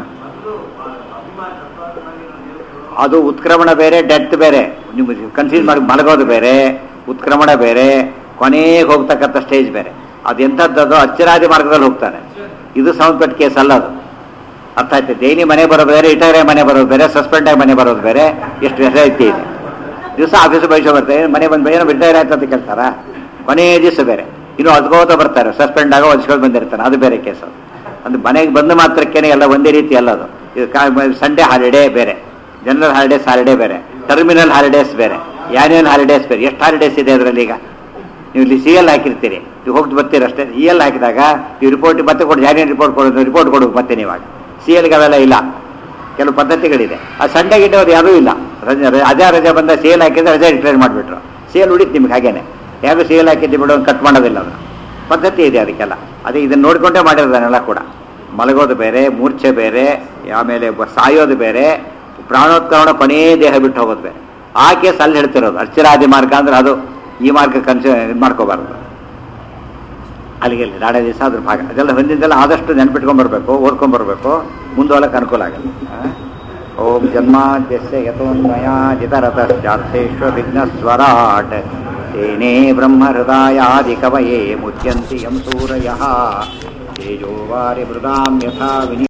ಅದು ಉತ್ಕ್ರಮಣ ಬೇರೆ ಡೆತ್ ಬೇರೆ ನಿಮ್ಗೆ ಕನ್ಫ್ಯೂಸ್ ಮಾಡಿ ಮಲಗೋದು ಬೇರೆ ಉತ್ಕ್ರಮಣ ಬೇರೆ ಕೊನೆಗೆ ಹೋಗ್ತಕ್ಕಂಥ ಸ್ಟೇಜ್ ಬೇರೆ ಅದು ಎಂಥದ್ದು ಅಚ್ಚರಾದಿ ಮಾರ್ಗದಲ್ಲಿ ಹೋಗ್ತಾನೆ ಇದು ಸಂಬಂಧಪಟ್ಟ ಕೇಸ್ ಅಲ್ಲ ಅದು ಅರ್ಥ ಆಯ್ತು ಡೈಲಿ ಮನೆ ಬರೋದು ಬೇರೆ ರಿಟೈರ್ ಆಗಿ ಮನೆ ಬರೋದು ಬೇರೆ ಸಸ್ಪೆಂಡ್ ಆಗಿ ಮನೆ ಬರೋದು ಬೇರೆ ಎಷ್ಟು ವೆರೈಟಿ ಇದೆ ದಿವಸ ಆಫೀಸ್ ಬಯಸೋ ಬರ್ತಾರೆ ಮನೆ ಬಂದು ಏನೋ ರಿಟೈರ್ ಆಯ್ತು ಅಂತ ಕೇಳ್ತಾರ ಕೊನೇ ದಿವಸ ಬೇರೆ ಇನ್ನು ಅದ್ಕೋತ ಬರ್ತಾರೆ ಸಸ್ಪೆಂಡ್ ಆಗೋ ಹೊಚ್ಕೊಂಡು ಬಂದಿರ್ತಾನೆ ಅದು ಬೇರೆ ಕೇಸ್ ಅದು ಅಂದ್ರೆ ಮನೆಗೆ ಬಂದ ಮಾತ್ರಕ್ಕೇನೆ ಎಲ್ಲ ಒಂದೇ ರೀತಿ ಅಲ್ಲ ಅದು ಇದು ಸಂಡೇ ಹಾಲಿಡೇ ಬೇರೆ ಜನರಲ್ ಹಾಲಿಡೇಸ್ ಹಾಲಿಡೇ ಬೇರೆ ಟರ್ಮಿನಲ್ ಹಾಲಿಡೇಸ್ ಬೇರೆ ಆ್ಯನ್ಯಲ್ ಹಾಲಿಡೇಸ್ ಬೇರೆ ಎಷ್ಟು ಹಾಲಿಡೇಸ್ ಇದೆ ಅದರಲ್ಲಿ ಈಗ ನೀವು ಇಲ್ಲಿ ಸಿ ಎಲ್ ಹಾಕಿರ್ತೀರಿ ನೀವು ಹೋಗಿ ಬರ್ತೀರಿ ಅಷ್ಟೇ ಇ ಎಲ್ ಹಾಕಿದಾಗ ನೀವು ರಿಪೋರ್ಟ್ ಮತ್ತೆ ಕೊಡು ಜಾಯಿನ್ ರಿಪೋರ್ಟ್ ಕೊಡೋದು ರಿಪೋರ್ಟ್ ಕೊಡು ಮತ್ತೆ ನೀವಾಗ ಸಿ ಎಲ್ಗೆ ಅವೆಲ್ಲ ಇಲ್ಲ ಕೆಲವು ಪದ್ಧತಿಗಳಿದೆ ಆ ಸಂಡೆ ಗಿಡ್ಡೆ ಅದು ಯಾವುದೂ ಇಲ್ಲ ರಜೆ ರ- ಅದೇ ರಜೆ ಬಂದ ಸಿ ಎಲ್ ಹಾಕಿದ್ರೆ ರಜೆ ಡಿಕ್ಲೇರ್ ಮಾಡಿಬಿಟ್ರು ಸಿ ಎಲ್ ಉಳಿತು ನಿಮ್ಗೆ ಹಾಗೇನೆ ಯಾರು ಸಿ ಎಲ್ ಹಾಕಿದ್ದು ಬಿಡೋ ಕಟ್ ಮಾಡೋದಿಲ್ಲ ಅದು ಪದ್ಧತಿ ಇದೆ ಅದಕ್ಕೆಲ್ಲ ಅದೇ ಇದನ್ನು ನೋಡಿಕೊಂಡೇ ಮಾಡಿರೋದನ್ನೆಲ್ಲ ಕೂಡ ಮಲಗೋದು ಬೇರೆ ಮೂರ್ಛೆ ಬೇರೆ ಆಮೇಲೆ ಬ- ಸಾಯೋದು ಬೇರೆ ಪ್ರಾಣೋತ್ಕರಣ ಕೊನೇ ದೇಹ ಬಿಟ್ಟು ಹೋಗೋದು ಬೇರೆ ಆ ಕೇಸ್ ಅಲ್ಲಿ ಹೇಳ್ತಿರೋದು ಅರ್ಚರಾದಿ ಮಾರ್ಗ ಅಂದ್ರೆ ಅದು ಈ ಮಾರ್ಗ ಕನ್ಸ ಇದು ಮಾಡ್ಕೋಬಾರ್ದು ಅಲ್ಲಿಗೆ ಇಲ್ಲಿ ನಾಳೆ ದಿವಸ ಅದ್ರ ಭಾಗ ಅದೆಲ್ಲ ಹಿಂದಿಂದೆಲ್ಲ ಆದಷ್ಟು ನೆನ್ಪಿಟ್ಕೊಂಡ್ಬರ್ಬೇಕು ಓದ್ಕೊಂಡ್ಬರ್ಬೇಕು ಮುಂದೋಲಕ್ಕೆ ಅನುಕೂಲ ಆಗಲ್ಲ ಆ? ಓಂ ಜನ್ಮಾದ್ಯಸ್ಯ ಯತೋನ್ಮಯ ಜಿತರತಶ್ಚಾರ್ಥೇಶ್ವ ವಿಘ್ನಸ್ವರಾಟ್ ತೇನೇ ಬ್ರಹ್ಮ ಹೃದಯಾದಿ ಕವಯೇ ಮುಚ್ಯಂತಿ ಯಂ ಸೂರಯಃ ತೇಜೋವಾರಿ ಮೃದಾಂ ಯಥಾ ವಿನಿ